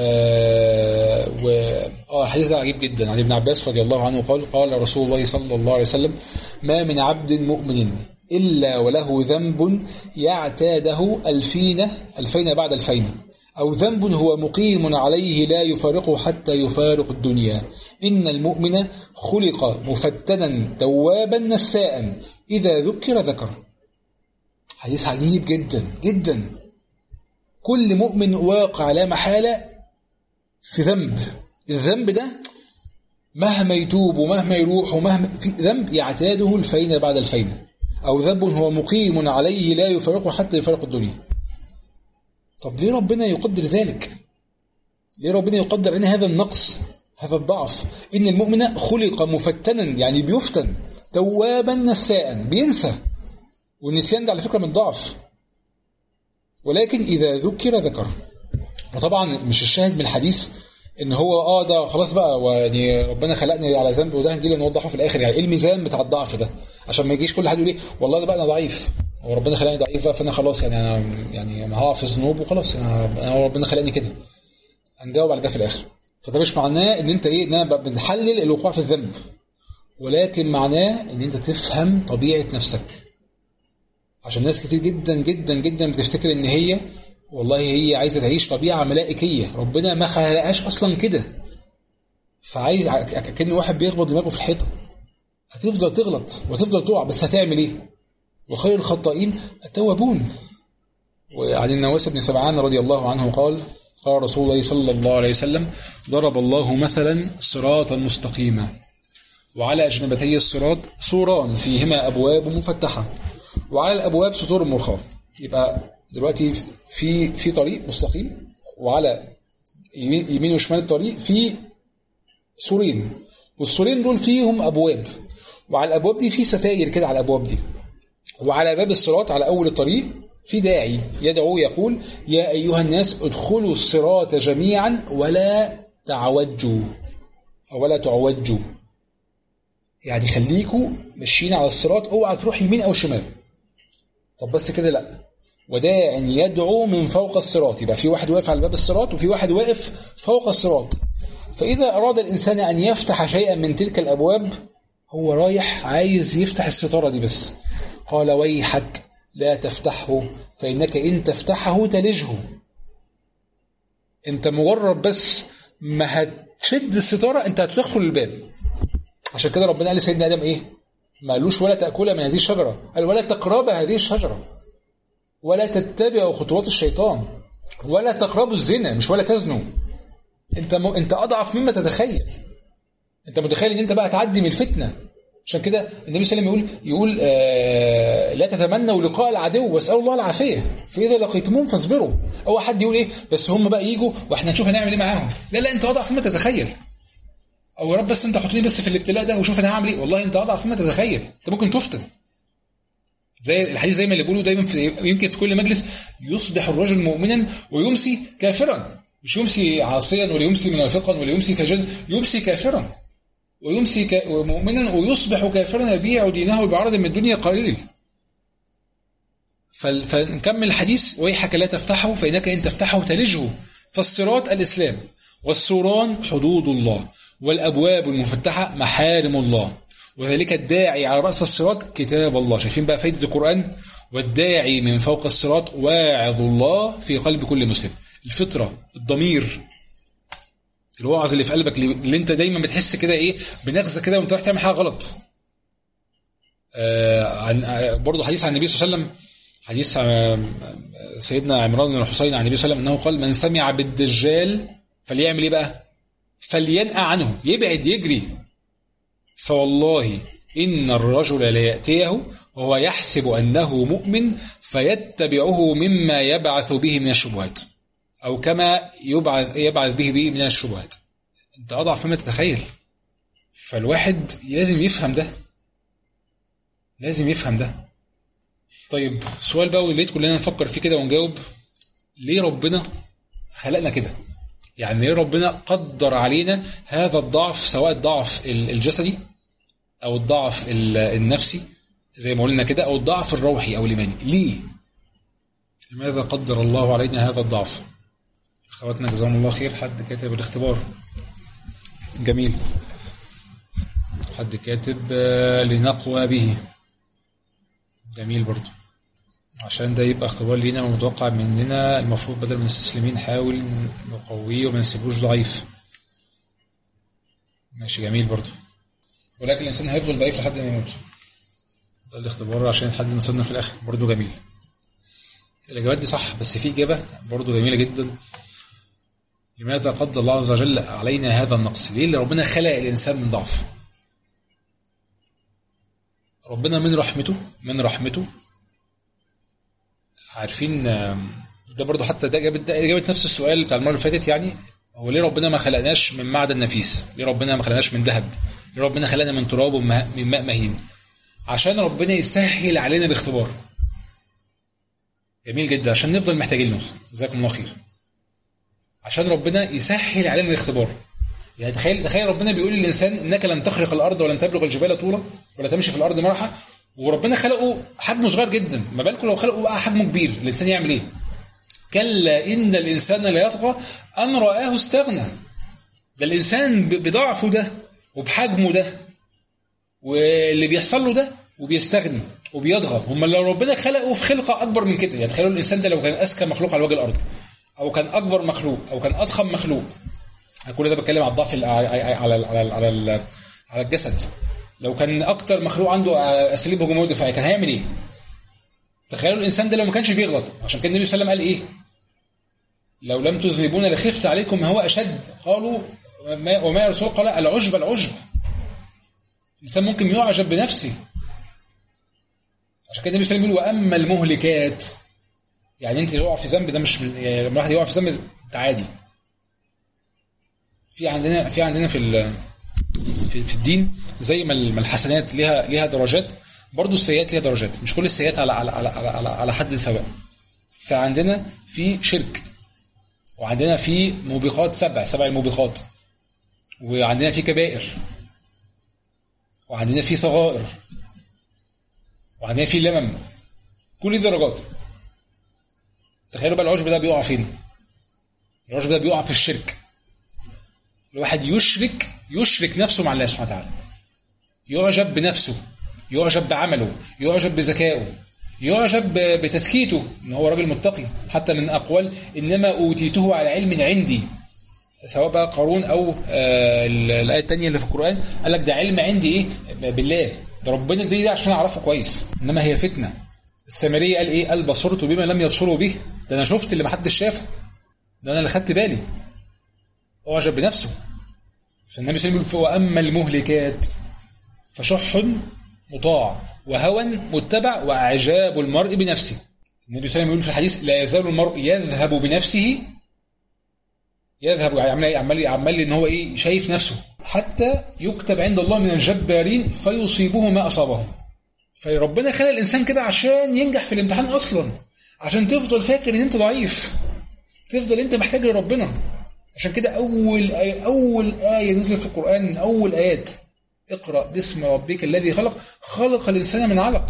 آه و اه الحديث ده عجيب جدا عن ابن عباس رضي الله عنه قال قال رسول الله صلى الله عليه وسلم ما من عبد مؤمن إلا وله ذنب يعتاده ألفين ألفين بعد ألفين أو ذنب هو مقيم عليه لا يفارقه حتى يفارق الدنيا إن المؤمن خلق مفتنا توابا نساء إذا ذكر ذكر حديث عجيب جدا جدا كل مؤمن واقع لا محالة في ذنب الذنب ده مهما يتوب ومهما يروح ومهما في ذنب يعتاده الفين بعد الفين أو ذنب هو مقيم عليه لا يفارقه حتى يفارق الدنيا طب ليه ربنا يقدر ذلك ليه ربنا يقدر لنا هذا النقص هذا الضعف إن المؤمن خلق مفتنا يعني بيفتن توابا نساء بينسى والنسيان ده على فكرة من ضعف ولكن إذا ذكر ذكر وطبعا مش الشاهد من الحديث ان هو اه ده خلاص بقى يعني ربنا خلقني على ذنب وده هنجي نوضحه في الاخر يعني ايه الميزان بتاع الضعف ده عشان ما يجيش كل حد يقول ايه والله ده بقى انا ضعيف هو ربنا خلقني ضعيف بقى فانا خلاص يعني انا يعني ما هقع في الذنوب وخلاص انا ربنا خلقني كده هنجاوب على ده في الاخر فده مش معناه ان انت ايه ان انا بنحلل الوقوع في الذنب ولكن معناه ان انت تفهم طبيعه نفسك عشان ناس كتير جدا جدا جدا بتفتكر ان هي والله هي عايزه تعيش طبيعه ملائكيه ربنا ما خلقهاش اصلا كده فعايز كأن واحد بيخبط دماغه في الحيطه هتفضل تغلط وتفضل تقع بس هتعمل ايه وخير الخطائين التوابون وعن النواس بن سبعان رضي الله عنه قال قال رسول الله صلى الله عليه وسلم ضرب الله مثلا صراطا مستقيما وعلى أجنبتي الصراط سوران فيهما أبواب مفتحة وعلى الأبواب سطور مرخاة يبقى دلوقتي في في طريق مستقيم وعلى يمين, يمين وشمال الطريق في سورين والسورين دول فيهم أبواب وعلى الأبواب دي في ستاير كده على الأبواب دي وعلى باب الصراط على أول الطريق في داعي يدعو يقول يا أيها الناس ادخلوا الصراط جميعا ولا تعوجوا أو ولا تعوجوا يعني خليكوا ماشيين على الصراط اوعى تروح يمين أو شمال طب بس كده لا وداع يدعو من فوق الصراط يبقى في واحد واقف على باب الصراط وفي واحد واقف فوق الصراط فإذا أراد الإنسان أن يفتح شيئا من تلك الأبواب هو رايح عايز يفتح الستارة دي بس قال ويحك لا تفتحه فإنك إن تفتحه تلجه أنت مجرد بس ما هتشد الستارة أنت هتدخل الباب عشان كده ربنا قال لسيدنا آدم إيه ما قالوش ولا تأكل من هذه الشجرة قال ولا تقرب هذه الشجرة ولا تتبعوا خطوات الشيطان ولا تقربوا الزنا مش ولا تزنوا انت م... انت اضعف مما تتخيل انت متخيل ان انت بقى تعدي من الفتنه عشان كده النبي صلى الله عليه وسلم يقول يقول آه لا تتمنوا لقاء العدو واسالوا الله العافيه فاذا لقيتموهم فاصبروا او حد يقول ايه بس هم بقى يجوا واحنا نشوف هنعمل ايه معاهم لا لا انت اضعف مما تتخيل او يا رب بس انت حطني بس في الابتلاء ده وشوف انا هعمل ايه والله انت اضعف مما تتخيل انت ممكن تفتن زي الحديث زي ما اللي بيقولوا دايما في يمكن في كل مجلس يصبح الرجل مؤمنا ويمسي كافرا مش يمسي عاصيا ولا يمسي منافقا ولا يمسي فاجرا يمسي كافرا ويمسي ك... مؤمنا ويصبح كافرا يبيع دينه بعرض من الدنيا قليل فنكمل الحديث ويحك لا تفتحه فإنك إن تفتحه تلجه فالصراط الإسلام والسوران حدود الله والأبواب المفتحة محارم الله وذلك الداعي على رأس الصراط كتاب الله شايفين بقى فايدة القرآن والداعي من فوق الصراط واعظ الله في قلب كل مسلم الفطرة الضمير الوعظ اللي في قلبك اللي انت دايما بتحس كده ايه بنغزة كده وانت رايح تعمل حاجة غلط آه عن آه، برضه حديث عن النبي صلى الله عليه وسلم حديث آه، سيدنا عمران بن الحسين عن النبي صلى الله عليه وسلم انه قال من سمع بالدجال فليعمل ايه بقى؟ فلينأى عنه يبعد يجري فوالله إن الرجل ليأتيه وهو يحسب أنه مؤمن فيتبعه مما يبعث به من الشبهات أو كما يبعث, يبعث به, به من الشبهات أنت أضعف مما تتخيل فالواحد لازم يفهم ده لازم يفهم ده طيب سؤال بقى وليت كلنا نفكر فيه كده ونجاوب ليه ربنا خلقنا كده يعني ليه ربنا قدر علينا هذا الضعف سواء الضعف الجسدي او الضعف النفسي زي ما قلنا كده او الضعف الروحي او الايماني ليه لماذا قدر الله علينا هذا الضعف اخواتنا جزاهم الله خير حد كاتب الاختبار جميل حد كاتب آه، لنقوى به جميل برضو عشان ده يبقى اختبار لينا ومتوقع مننا المفروض بدل ما نستسلمين نحاول نقويه وما نسيبوش ضعيف ماشي جميل برضو ولكن الانسان هيفضل ضعيف لحد ما يموت ده الاختبار عشان لحد ما وصلنا في الاخر برضو جميل الاجابات دي صح بس في اجابه برضو جميله جدا لماذا قدر الله عز وجل علينا هذا النقص ليه اللي ربنا خلق الانسان من ضعف ربنا من رحمته من رحمته عارفين ده برضه حتى ده جابت ده اجابه نفس السؤال بتاع المره اللي فاتت يعني هو ليه ربنا ما خلقناش من معدن نفيس؟ ليه ربنا ما خلقناش من ذهب؟ ليه ربنا خلقنا من تراب ومن ماء مهين؟ عشان ربنا يسهل علينا الاختبار. جميل جدا عشان نفضل محتاجين له جزاكم الله خير. عشان ربنا يسهل علينا الاختبار. يعني تخيل تخيل ربنا بيقول للانسان انك لن تخرق الارض ولن تبلغ الجبال طولا ولا تمشي في الارض مرحا وربنا خلقه حجمه صغير جدا ما بالكم لو خلقه بقى حجمه كبير الانسان يعمل ايه كلا ان الانسان لا يطغى ان رآه استغنى ده الانسان بضعفه ده وبحجمه ده واللي بيحصل له ده وبيستغني وبيضغى هم لو ربنا خلقه في خلقه اكبر من كده يعني تخيلوا الانسان ده لو كان اذكى مخلوق على وجه الارض او كان اكبر مخلوق او كان اضخم مخلوق كل ده بتكلم على الضعف على على على على, على الجسد لو كان اكتر مخلوق عنده اساليب هجوميه ودفاعيه كان هيعمل ايه؟ تخيلوا الانسان ده لو ما كانش بيغلط عشان كده النبي صلى الله عليه وسلم قال ايه؟ لو لم تذنبون لخفت عليكم ما هو اشد قالوا وما يا رسول قال العجب العجب الانسان ممكن يعجب بنفسه عشان كده النبي صلى الله عليه وسلم يقول واما المهلكات يعني انت يقع في ذنب ده مش يعني لما واحد يقع في ذنب ده عادي في عندنا في عندنا في في, في الدين زي ما الحسنات ليها ليها درجات برضه السيئات ليها درجات مش كل السيئات على على على على, على حد سواء فعندنا في شرك وعندنا في موبقات سبع سبع الموبقات وعندنا في كبائر وعندنا في صغائر وعندنا في لمم كل دي درجات تخيلوا بقى العشب ده بيقع فين العشب ده بيقع في الشرك الواحد يشرك يشرك نفسه مع الله سبحانه وتعالى يعجب بنفسه يعجب بعمله يعجب بذكائه يعجب بتسكيته ان هو راجل متقي حتى من اقوال انما اوتيته على علم عندي سواء بقى قارون او آه الايه الثانيه اللي في القران قال لك ده علم عندي ايه بالله ده ربنا اداني ده عشان اعرفه كويس انما هي فتنه السامريه قال ايه قال بصرت بما لم يبصروا به ده انا شفت اللي ما حدش شافه ده انا اللي خدت بالي أعجب بنفسه فالنبي صلى الله عليه وسلم وأما المهلكات فشح مطاع وهوى متبع وإعجاب المرء بنفسه النبي صلى الله عليه وسلم يقول في الحديث لا يزال المرء يذهب بنفسه يذهب عمال عمال عمال ان هو ايه شايف نفسه حتى يكتب عند الله من الجبارين فيصيبه ما اصابهم فربنا خلق الانسان كده عشان ينجح في الامتحان اصلا عشان تفضل فاكر ان انت ضعيف تفضل انت محتاج لربنا عشان كده أول آية أول آية نزلت في القرآن من أول آيات اقرأ باسم ربك الذي خلق خلق الإنسان من علق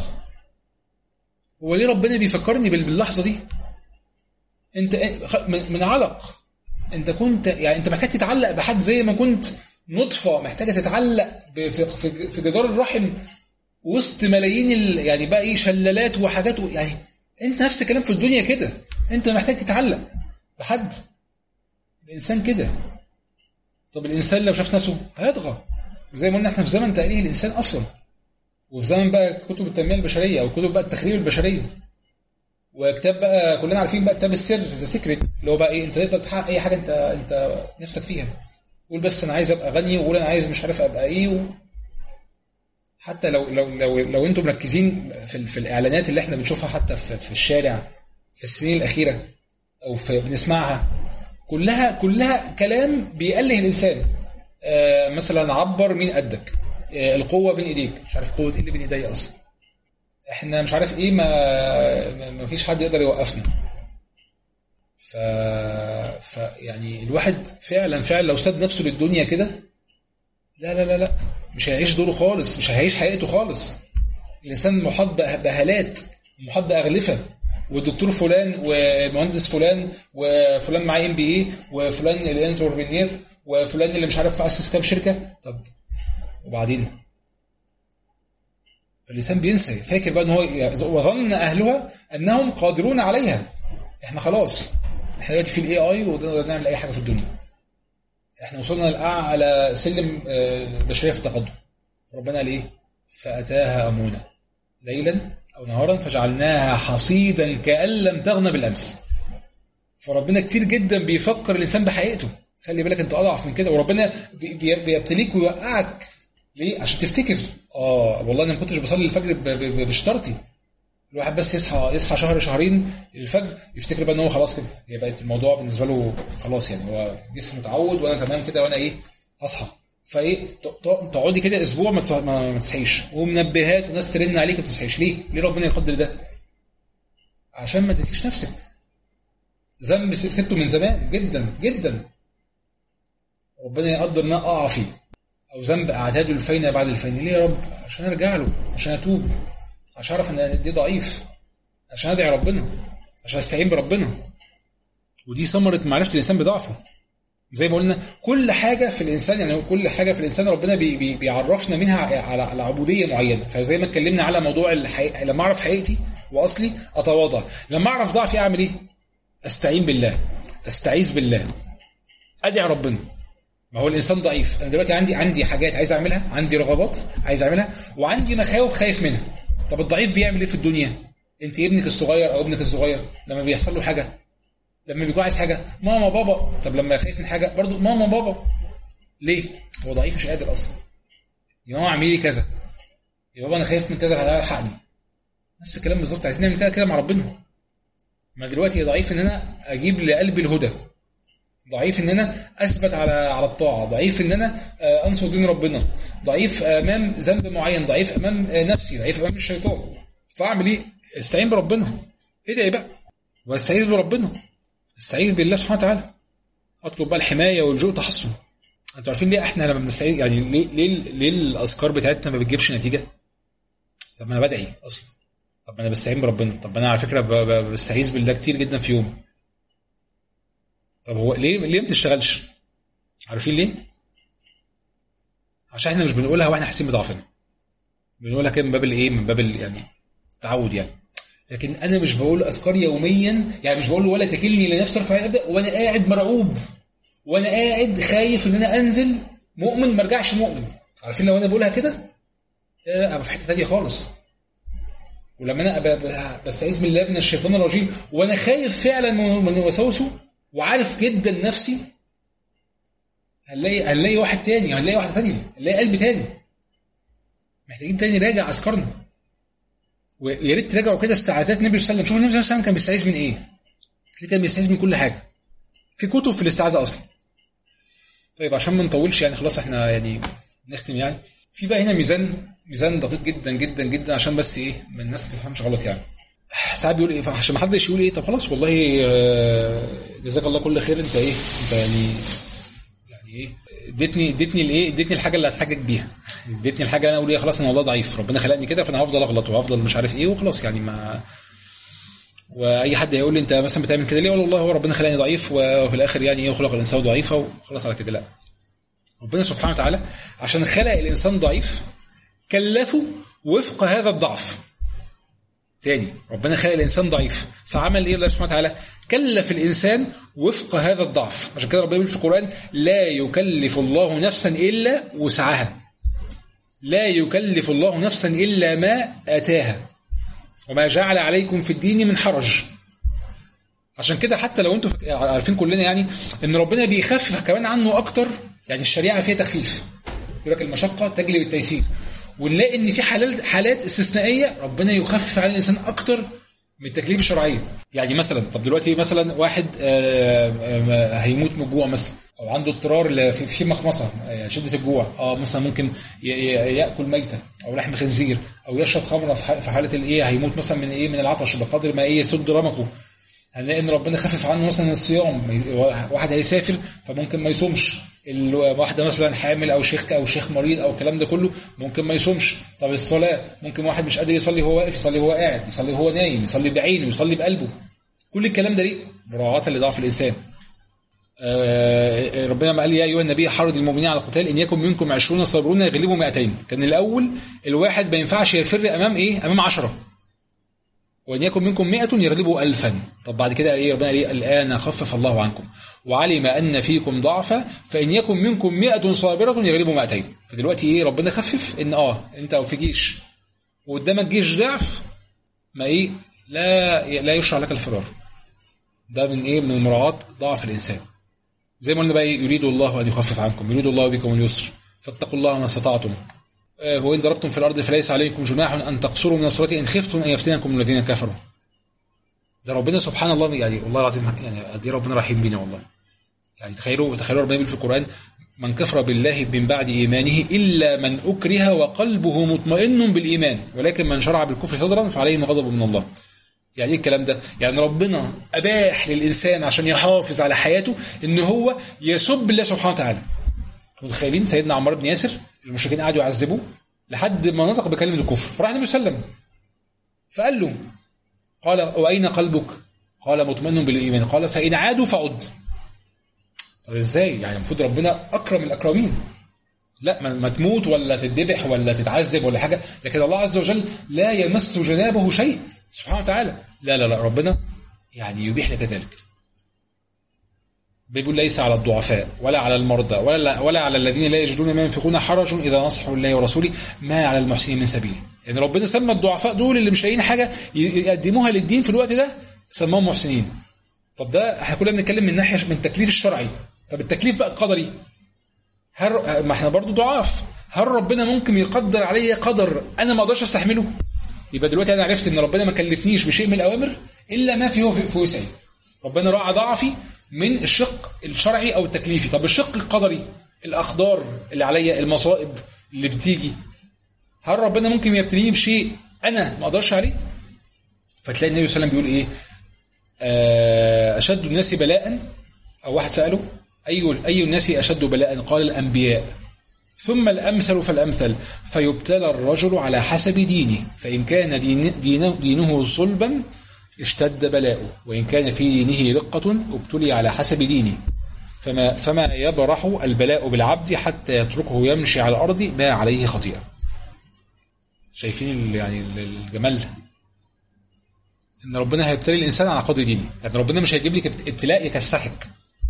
هو ليه ربنا بيفكرني باللحظة دي أنت من علق أنت كنت يعني أنت محتاج تتعلق بحد زي ما كنت نطفة محتاجة تتعلق في جدار الرحم وسط ملايين يعني بقى ايه شلالات وحاجات يعني انت نفس الكلام في الدنيا كده انت محتاج تتعلق بحد الإنسان كده طب الإنسان لو شاف نفسه هيطغى زي ما قلنا احنا في زمن تأليه الإنسان أصلا وفي زمن بقى كتب التنميه البشريه او كتب بقى التخريب البشريه وكتاب بقى كلنا عارفين بقى كتاب السر ذا سيكريت اللي هو بقى ايه انت تقدر تحقق اي حاجه انت انت نفسك فيها قول بس انا عايز ابقى غني وقول انا عايز مش عارف ابقى ايه و... حتى لو لو لو لو انتم مركزين في, في الاعلانات اللي احنا بنشوفها حتى في, في الشارع في السنين الاخيره او في بنسمعها كلها كلها كلام بيأله الانسان آه مثلا عبر مين قدك آه القوه بين ايديك مش عارف قوه ايه اللي بين ايديا اصلا احنا مش عارف ايه ما ما فيش حد يقدر يوقفنا ف... ف يعني الواحد فعلا فعلا لو ساب نفسه للدنيا كده لا لا لا لا مش هيعيش دوره خالص مش هيعيش حقيقته خالص الانسان محاط بهالات محاط باغلفه والدكتور فلان والمهندس فلان وفلان معاه ام بي اي وفلان الانتربرينير وفلان اللي مش عارف مؤسس كام شركه طب وبعدين فالانسان بينسى فاكر بقى ان هو وظن اهلها انهم قادرون عليها احنا خلاص احنا دلوقتي في الاي اي ونقدر نعمل اي حاجه في الدنيا احنا وصلنا لاعلى سلم البشريه في التقدم ربنا قال ايه فاتاها امونا ليلا او نهارا فجعلناها حصيدا كان لم تغن بالامس فربنا كتير جدا بيفكر الانسان بحقيقته خلي بالك انت اضعف من كده وربنا بيبتليك ويوقعك ليه عشان تفتكر اه والله انا ما كنتش بصلي الفجر بشطارتي الواحد بس يصحى يصحى شهر شهرين الفجر يفتكر بقى ان هو خلاص كده هي بقت الموضوع بالنسبه له خلاص يعني هو جسمه متعود وانا تمام كده وانا ايه هصحى فايه تقعدي كده اسبوع ما ما تصحيش ومنبهات وناس ترن عليك ما تصحيش ليه؟ ليه ربنا يقدر ده؟ عشان ما تنسيش نفسك ذنب سبته من زمان جدا جدا ربنا يقدر ان انا اقع فيه او ذنب اعتاده الفينه بعد الفينه ليه يا رب؟ عشان ارجع له عشان اتوب عشان اعرف ان دي ضعيف عشان ادعي ربنا عشان استعين بربنا ودي ثمره معرفه الانسان بضعفه زي ما قلنا كل حاجه في الانسان يعني كل حاجه في الانسان ربنا بي بي بيعرفنا منها على على عبوديه معينه فزي ما اتكلمنا على موضوع الحقيقة لما اعرف حقيقتي واصلي اتواضع لما اعرف ضعفي اعمل ايه استعين بالله استعيذ بالله ادعي ربنا ما هو الانسان ضعيف انا دلوقتي عندي عندي حاجات عايز اعملها عندي رغبات عايز اعملها وعندي مخاوف خايف منها طب الضعيف بيعمل ايه في الدنيا انت ابنك الصغير او ابنك الصغير لما بيحصل له حاجه لما بيكون عايز حاجه ماما بابا طب لما خايف من حاجه برضو ماما بابا ليه هو ضعيف مش قادر اصلا يا ماما اعملي لي كذا يا بابا انا خايف من كذا الحقني نفس الكلام بالظبط عايزين نعمل كده كده مع ربنا ما دلوقتي ضعيف ان انا اجيب لقلبي الهدى ضعيف ان انا اثبت على على الطاعه ضعيف ان انا انصر دين ربنا ضعيف امام ذنب معين ضعيف امام نفسي ضعيف امام الشيطان فاعمل ايه استعين بربنا ادعي بقى واستعيذ بربنا استعيذ بالله سبحانه وتعالى اطلب بقى الحمايه واللجوء تحصن انتوا عارفين ليه احنا لما بنستعيذ يعني ليه ليه ليه الاذكار بتاعتنا ما بتجيبش نتيجه طب ما انا بدعي اصلا طب ما انا بستعين بربنا طب انا على فكره بستعيذ بالله كتير جدا في يوم طب هو ليه ليه ما بتشتغلش عارفين ليه عشان احنا مش بنقولها واحنا حاسين بضعفنا بنقولها كده من باب الايه من باب يعني التعود يعني لكن انا مش بقول اذكار يوميا يعني مش بقول ولا تكلني لنفسي ارفع ابدا وانا قاعد مرعوب وانا قاعد خايف ان انا انزل مؤمن ما ارجعش مؤمن عارفين لو انا بقولها كده لا لا ابقى في حته ثانيه خالص ولما انا بستعيذ بالله من الشيطان الرجيم وانا خايف فعلا من وسوسه وعارف جدا نفسي هنلاقي هنلاقي واحد تاني هنلاقي واحده تانيه هنلاقي قلب تاني محتاجين تاني نراجع اذكارنا ويا ريت تراجعوا كده استعاذات النبي صلى الله عليه وسلم شوف النبي صلى الله عليه وسلم كان بيستعيذ من ايه؟ كان بيستعيذ من كل حاجه في كتب في الاستعاذه اصلا طيب عشان ما نطولش يعني خلاص احنا يعني نختم يعني في بقى هنا ميزان ميزان دقيق جدا جدا جدا عشان بس ايه ما الناس ما تفهمش غلط يعني ساعات بيقول ايه عشان ما حدش يقول ايه طب خلاص والله جزاك الله كل خير انت ايه انت يعني يعني ايه اديتني اديتني الايه اديتني الحاجه اللي هتحجج بيها اديتني الحاجه انا اقول ايه خلاص انا والله ضعيف ربنا خلقني كده فانا هفضل اغلط وهفضل مش عارف ايه وخلاص يعني ما واي حد هيقول لي انت مثلا بتعمل كده ليه اقول والله هو ربنا خلقني ضعيف وفي الاخر يعني ايه خلق الانسان ضعيفا وخلاص على كده لا ربنا سبحانه وتعالى عشان خلق الانسان ضعيف كلفه وفق هذا الضعف تاني ربنا خلق الانسان ضعيف فعمل ايه الله سبحانه وتعالى كلف الانسان وفق هذا الضعف عشان كده ربنا يقول في القران لا يكلف الله نفسا الا وسعها لا يكلف الله نفسا إلا ما آتاها وما جعل عليكم في الدين من حرج عشان كده حتى لو انتم عارفين كلنا يعني ان ربنا بيخفف كمان عنه اكتر يعني الشريعه فيها تخفيف يقول لك المشقه تجلب التيسير ونلاقي ان في حالات حالات استثنائيه ربنا يخفف على الانسان اكتر من التكليف الشرعيه يعني مثلا طب دلوقتي مثلا واحد هيموت من الجوع مثلا او عنده اضطرار في مخمصه شده الجوع اه مثلا ممكن ياكل ميته او لحم خنزير او يشرب خمره في حاله الايه هيموت مثلا من ايه من العطش بقدر ما ايه يسد رمقه هنلاقي ان ربنا خفف عنه مثلا الصيام واحد هيسافر فممكن ما يصومش واحده مثلا حامل او شيخ او شيخ مريض او الكلام ده كله ممكن ما يصومش طب الصلاه ممكن واحد مش قادر يصلي وهو واقف يصلي وهو قاعد يصلي وهو نايم يصلي بعينه يصلي بقلبه كل الكلام ده ليه مراعاه لضعف الانسان آه ربنا ما قال يا ايها النبي حرض المؤمنين على القتال ان يكن منكم 20 صابرون يغلبوا 200 كان الاول الواحد ما ينفعش يفر امام ايه امام 10 وان يكن منكم 100 يغلبوا ألفا طب بعد كده ايه ربنا ايه الان خفف الله عنكم وعلم ان فيكم ضعفا فان يكن منكم 100 صابره يغلبوا 200 فدلوقتي ايه ربنا خفف ان اه انت لو في جيش وقدامك جيش ضعف ما ايه لا لا يشرع لك الفرار ده من ايه من مراعاه ضعف الانسان زي ما قلنا بقى ايه يريد الله ان يخفف عنكم يريد الله بكم اليسر فاتقوا الله ما استطعتم وإن ضربتم في الأرض فليس عليكم جناح أن تقصروا من الصلاة إن خفتم أن يفتنكم الذين كفروا ده ربنا سبحان الله يعني والله العظيم يعني دي ربنا رحيم بينا والله يعني تخيلوا تخيلوا ربنا يقول في القرآن من كفر بالله من بعد إيمانه إلا من أكره وقلبه مطمئن بالإيمان ولكن من شرع بالكفر صدرا فعليه غضب من الله يعني ايه الكلام ده؟ يعني ربنا اباح للانسان عشان يحافظ على حياته ان هو يسب الله سبحانه وتعالى. متخيلين سيدنا عمار بن ياسر المشركين قعدوا يعذبوه لحد ما نطق بكلمه الكفر فراح النبي صلى الله عليه وسلم فقال له قال واين قلبك؟ قال مطمئن بالايمان قال فان عادوا فعد. طب ازاي؟ يعني المفروض ربنا اكرم الاكرمين. لا ما تموت ولا تتذبح ولا تتعذب ولا حاجه لكن الله عز وجل لا يمس جنابه شيء سبحانه وتعالى لا لا لا ربنا يعني يبيح لك ذلك بيقول ليس على الضعفاء ولا على المرضى ولا ولا على الذين لا يجدون ما ينفقون حرج اذا نصحوا الله ورسوله ما على المحسنين من سبيل يعني ربنا سمى الضعفاء دول اللي مش لاقيين حاجه يقدموها للدين في الوقت ده سماهم محسنين طب ده احنا كلنا بنتكلم من ناحيه من التكليف الشرعي طب التكليف بقى القدري هل ما احنا برضو ضعاف هل ربنا ممكن يقدر عليا قدر انا ما اقدرش استحمله يبقى دلوقتي انا عرفت ان ربنا ما كلفنيش بشيء من الاوامر الا ما فيه في وسعي ربنا راعى ضعفي من الشق الشرعي او التكليفي طب الشق القدري الاقدار اللي عليا المصائب اللي بتيجي هل ربنا ممكن يبتليني بشيء انا ما اقدرش عليه فتلاقي النبي صلى الله عليه وسلم بيقول ايه اشد الناس بلاء او واحد ساله اي اي الناس اشد بلاء قال الانبياء ثم الأمثل فالأمثل فيبتلى الرجل على حسب دينه فإن كان دين دينه, دينه صلبا اشتد بلاؤه وإن كان في دينه رقة ابتلي على حسب دينه فما, فما يبرح البلاء بالعبد حتى يتركه يمشي على الأرض ما عليه خطيئة شايفين يعني الجمال ان ربنا هيبتلي الانسان على قدر دينه يعني ربنا مش هيجيب لك ابتلاء يكسحك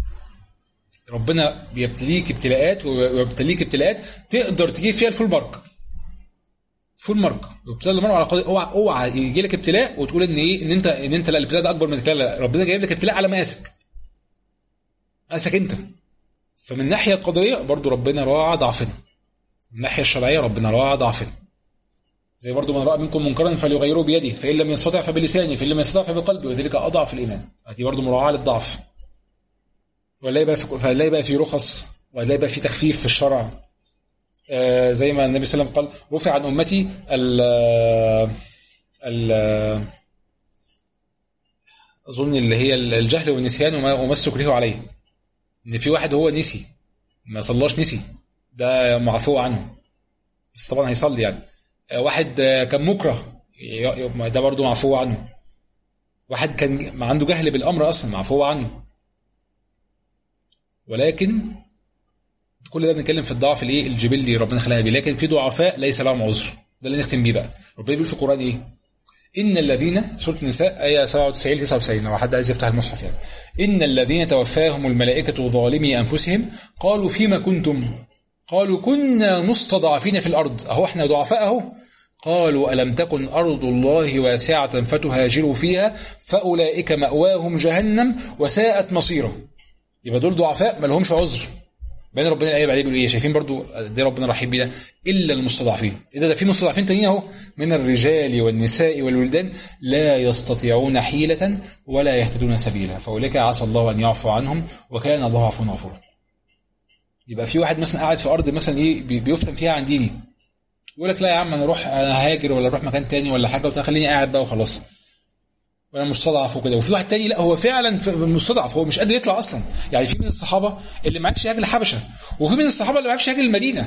ربنا بيبتليك ابتلاءات ويبتليك ابتلاءات تقدر تجيب فيها الفول مارك فول مارك وابتلاء المرء على قدر اوعى اوعى يجي لك ابتلاء وتقول ان ايه ان انت ان انت لا الابتلاء ده اكبر من الابتلاء لا ربنا جايب لك ابتلاء على مقاسك مقاسك انت فمن الناحيه القدريه برضو ربنا راعى ضعفنا من الناحيه الشرعيه ربنا راعى ضعفنا زي برضو من راى منكم منكرا فليغيره بيده فان لم يستطع فبلسانه فان لم يستطع فبقلبه وذلك اضعف الايمان دي برضو مراعاه للضعف ولا يبقى في فلا يبقى في رخص ولا يبقى في تخفيف في الشرع آه زي ما النبي صلى الله عليه وسلم قال رفع عن امتي ال ال اظن اللي هي الجهل والنسيان وما, وما استكره عليه ان في واحد هو نسي ما صلاش نسي ده معفو عنه بس طبعا هيصلي يعني آه واحد كان مكره ده برضه معفو عنه واحد كان عنده جهل بالامر اصلا معفو عنه ولكن كل ده بنتكلم في الضعف الايه الجبلي ربنا خلقها بيه لكن في ضعفاء ليس لهم عذر ده اللي نختم بيه بقى ربنا بيقول في القران ايه ان الذين سوره النساء ايه 97 99 لو حد عايز يفتح المصحف يعني ان الذين توفاهم الملائكه ظالمي انفسهم قالوا فيما كنتم قالوا كنا مستضعفين في الأرض أهو احنا ضعفاء أهو قالوا ألم تكن أرض الله واسعة فتهاجروا فيها فأولئك مأواهم جهنم وساءت مصيرا يبقى دول ضعفاء ما لهمش عذر بين ربنا الايه بعدين بيقول ايه شايفين برضو دي ربنا رحيم بينا الا المستضعفين اذا ده في مستضعفين تانيين اهو من الرجال والنساء والولدان لا يستطيعون حيلة ولا يهتدون سبيلا فاولئك عسى الله ان يعفو عنهم وكان الله عفوا غفورا يبقى في واحد مثلا قاعد في ارض مثلا ايه بيفتن فيها عن ديني يقول لك لا يا عم انا اروح انا هاجر ولا اروح مكان تاني ولا حاجه وتخليني قاعد بقى وخلاص وانا مستضعف وكده وفي واحد تاني لا هو فعلا مستضعف هو مش قادر يطلع اصلا يعني في من الصحابه اللي ما عرفش يهاجر الحبشه وفي من الصحابه اللي ما عرفش يهاجر المدينه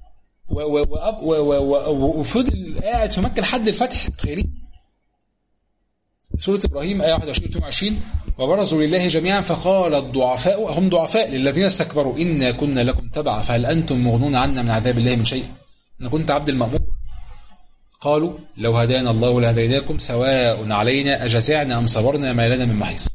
وفضل قاعد في مكه لحد الفتح تخيلين سورة إبراهيم آية 21 22 وبرزوا لله جميعا فقال الضعفاء هم ضعفاء للذين استكبروا إنا كنا لكم تبعا فهل أنتم مغنون عنا من عذاب الله من شيء أنا كنت عبد المأمور قالوا لو هدانا الله لهديناكم سواء علينا أجزعنا أم صبرنا ما لنا من محيص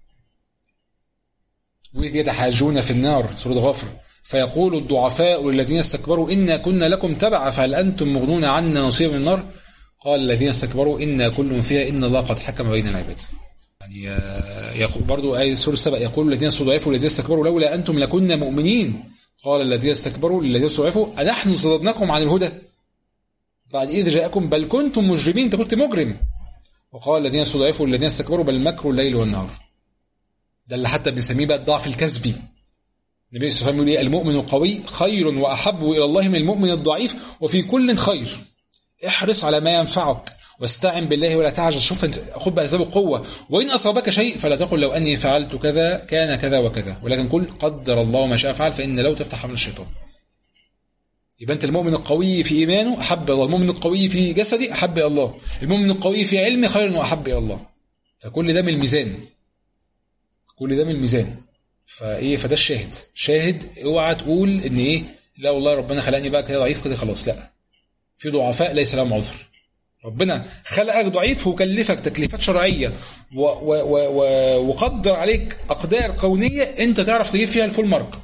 وإذ يتحاجون في النار سورة غافر فيقول الضعفاء للذين استكبروا إنا كنا لكم تبعا فهل أنتم مغنون عنا نصيب من النار قال الذين استكبروا إنا كل فيها إن الله قد حكم بين العباد يعني يقول برضو آية سورة السبع يقول الذين استضعفوا الذين استكبروا لولا أنتم لكنا مؤمنين قال الذين استكبروا للذين استضعفوا أنحن صددناكم عن الهدى بعد إذ جاءكم بل كنتم مجرمين أنت كنت مجرم وقال الذين استضعفوا الذين استكبروا بل مكروا الليل والنهار ده اللي حتى بنسميه بقى الضعف الكسبي النبي صلى الله عليه وسلم يقول المؤمن القوي خير وأحب إلى الله من المؤمن الضعيف وفي كل خير احرص على ما ينفعك واستعن بالله ولا تعجز شوف انت خد بأسباب القوة وإن أصابك شيء فلا تقل لو أني فعلت كذا كان كذا وكذا ولكن قل قدر الله ما شاء فعل فإن لو تفتح من الشيطان يبقى انت المؤمن القوي في ايمانه احب الله المؤمن القوي في جسده احب الى الله المؤمن القوي في علمه خير واحب الى الله فكل ده من الميزان كل ده من الميزان فايه فده الشاهد شاهد اوعى تقول ان ايه لا والله ربنا خلقني بقى كده ضعيف كده خلاص لا في ضعفاء ليس لهم عذر ربنا خلقك ضعيف وكلفك تكليفات شرعية و و و و وقدر عليك أقدار كونية أنت تعرف تجيب فيها الفول مارك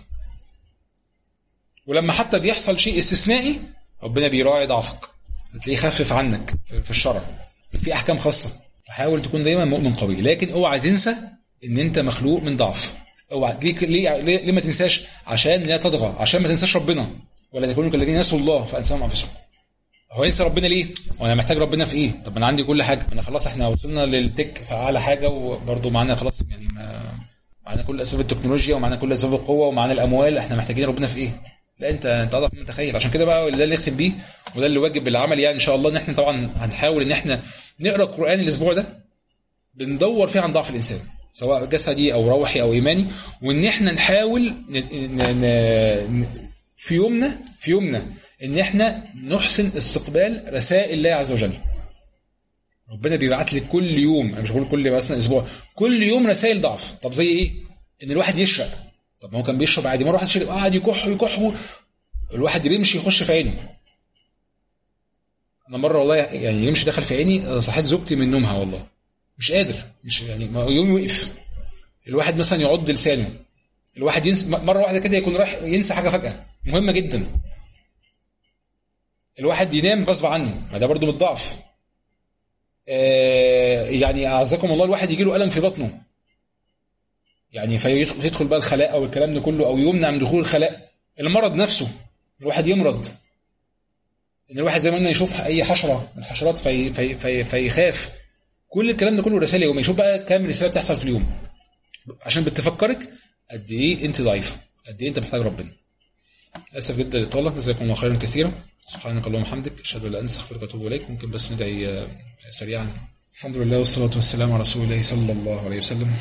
ولما حتى بيحصل شيء استثنائي ربنا بيراعي ضعفك بتلاقيه خفف عنك في الشرع في احكام خاصه فحاول تكون دايما مؤمن قوي لكن اوعى تنسى ان انت مخلوق من ضعف اوعى ليه ليه ليه ما تنساش عشان لا تطغى عشان ما تنساش ربنا ولا تكونوا كالذين نسوا الله فانساهم انفسهم هو ينسى ربنا ليه؟ وانا محتاج ربنا في ايه؟ طب انا عندي كل حاجه انا خلاص احنا وصلنا للتك في اعلى حاجه وبرده معانا خلاص يعني ما معانا كل اسباب التكنولوجيا ومعانا كل اسباب القوه ومعانا الاموال احنا محتاجين ربنا في ايه؟ لا انت انت اضعف من متخيل عشان كده بقى ده اللي نختم بيه وده اللي واجب بالعمل يعني ان شاء الله ان احنا طبعا هنحاول ان احنا نقرا القران الاسبوع ده بندور فيه عن ضعف الانسان سواء جسدي او روحي او ايماني وان احنا نحاول ن... ن... ن... في يومنا في يومنا ان احنا نحسن استقبال رسائل الله عز وجل ربنا بيبعت لك كل يوم انا مش بقول كل مثلا اسبوع كل يوم رسائل ضعف طب زي ايه ان الواحد يشرق طب ما هو كان بيشرب عادي مره واحد شرب قعد يكح يكح الواحد يمشي يخش في عينه انا مره والله يعني يمشي دخل في عيني صحيت زوجتي من نومها والله مش قادر مش يعني يوم وقف الواحد مثلا يعض لسانه الواحد ينسى مره واحده كده يكون رايح ينسى حاجه فجاه مهمه جدا الواحد ينام غصب عنه ما ده برضه من الضعف آه يعني اعزكم الله الواحد يجي له الم في بطنه يعني فيدخل بقى الخلاء او الكلام ده كله او يمنع من دخول الخلاء المرض نفسه الواحد يمرض ان الواحد زي ما قلنا يشوف اي حشره من الحشرات في في في فيخاف كل الكلام ده كله رسائل يوميه شوف بقى كام رساله بتحصل في اليوم عشان بتفكرك قد ايه انت ضعيفه قد ايه انت محتاج ربنا اسف جدا للاطاله جزاكم الله خيرا كثيرا سبحانك اللهم وبحمدك اشهد ان لا اله الا انت استغفرك واتوب اليك ممكن بس ندعي سريعا الحمد لله والصلاه والسلام على رسول الله صلى الله عليه وسلم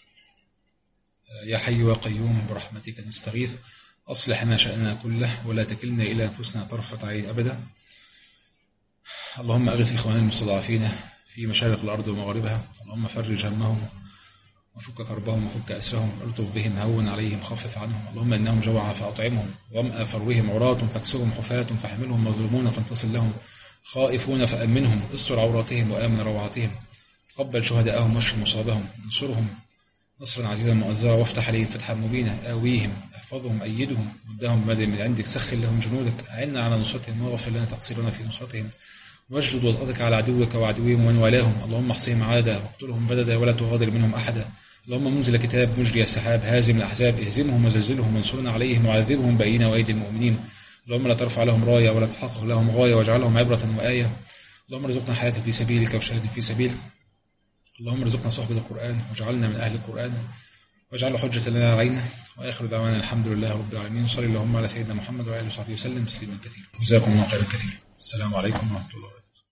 يا حي يا قيوم برحمتك نستغيث أصلح ما شأننا كله ولا تكلنا إلى أنفسنا طرفة عين أبدا اللهم أغث إخواننا المستضعفين في مشارق الأرض ومغاربها اللهم فرج همهم وفك كربهم وفك أسرهم الطف بهم هون عليهم خفف عنهم اللهم إنهم جوعى فأطعمهم وامأ فروهم عراة فاكسهم حفاة فاحملهم مظلومون فانتصل لهم خائفون فأمنهم استر عوراتهم وآمن روعاتهم قبل شهداءهم واشف مصابهم انصرهم نصرا عزيزا مؤزرا وافتح عليهم فتحا مبينا آويهم احفظهم أيدهم مدهم بمدد من عندك سخر لهم جنودك أعنا على نصرتهم واغفر لنا تقصيرنا في نصرتهم واجدد وطأتك على عدوك وعدوهم ومن والاهم اللهم احصهم عادا واقتلهم بددا ولا تغادر منهم أحدا اللهم منزل كتاب مجري السحاب هازم الأحزاب اهزمهم وزلزلهم وانصرنا عليهم وعذبهم بأيدينا وأيدي المؤمنين اللهم لا ترفع لهم راية ولا تحقق لهم غاية واجعلهم عبرة وآية اللهم ارزقنا حياة في سبيلك وشهادة في سبيلك اللهم ارزقنا صحبة القرآن واجعلنا من أهل القرآن واجعله حجة لنا علينا وآخر دعوانا الحمد لله رب العالمين صلى اللهم على سيدنا محمد وعلى آله وصحبه وسلم تسليما كثيرا جزاكم الله خيرا كثيرا السلام عليكم ورحمة الله وبركاته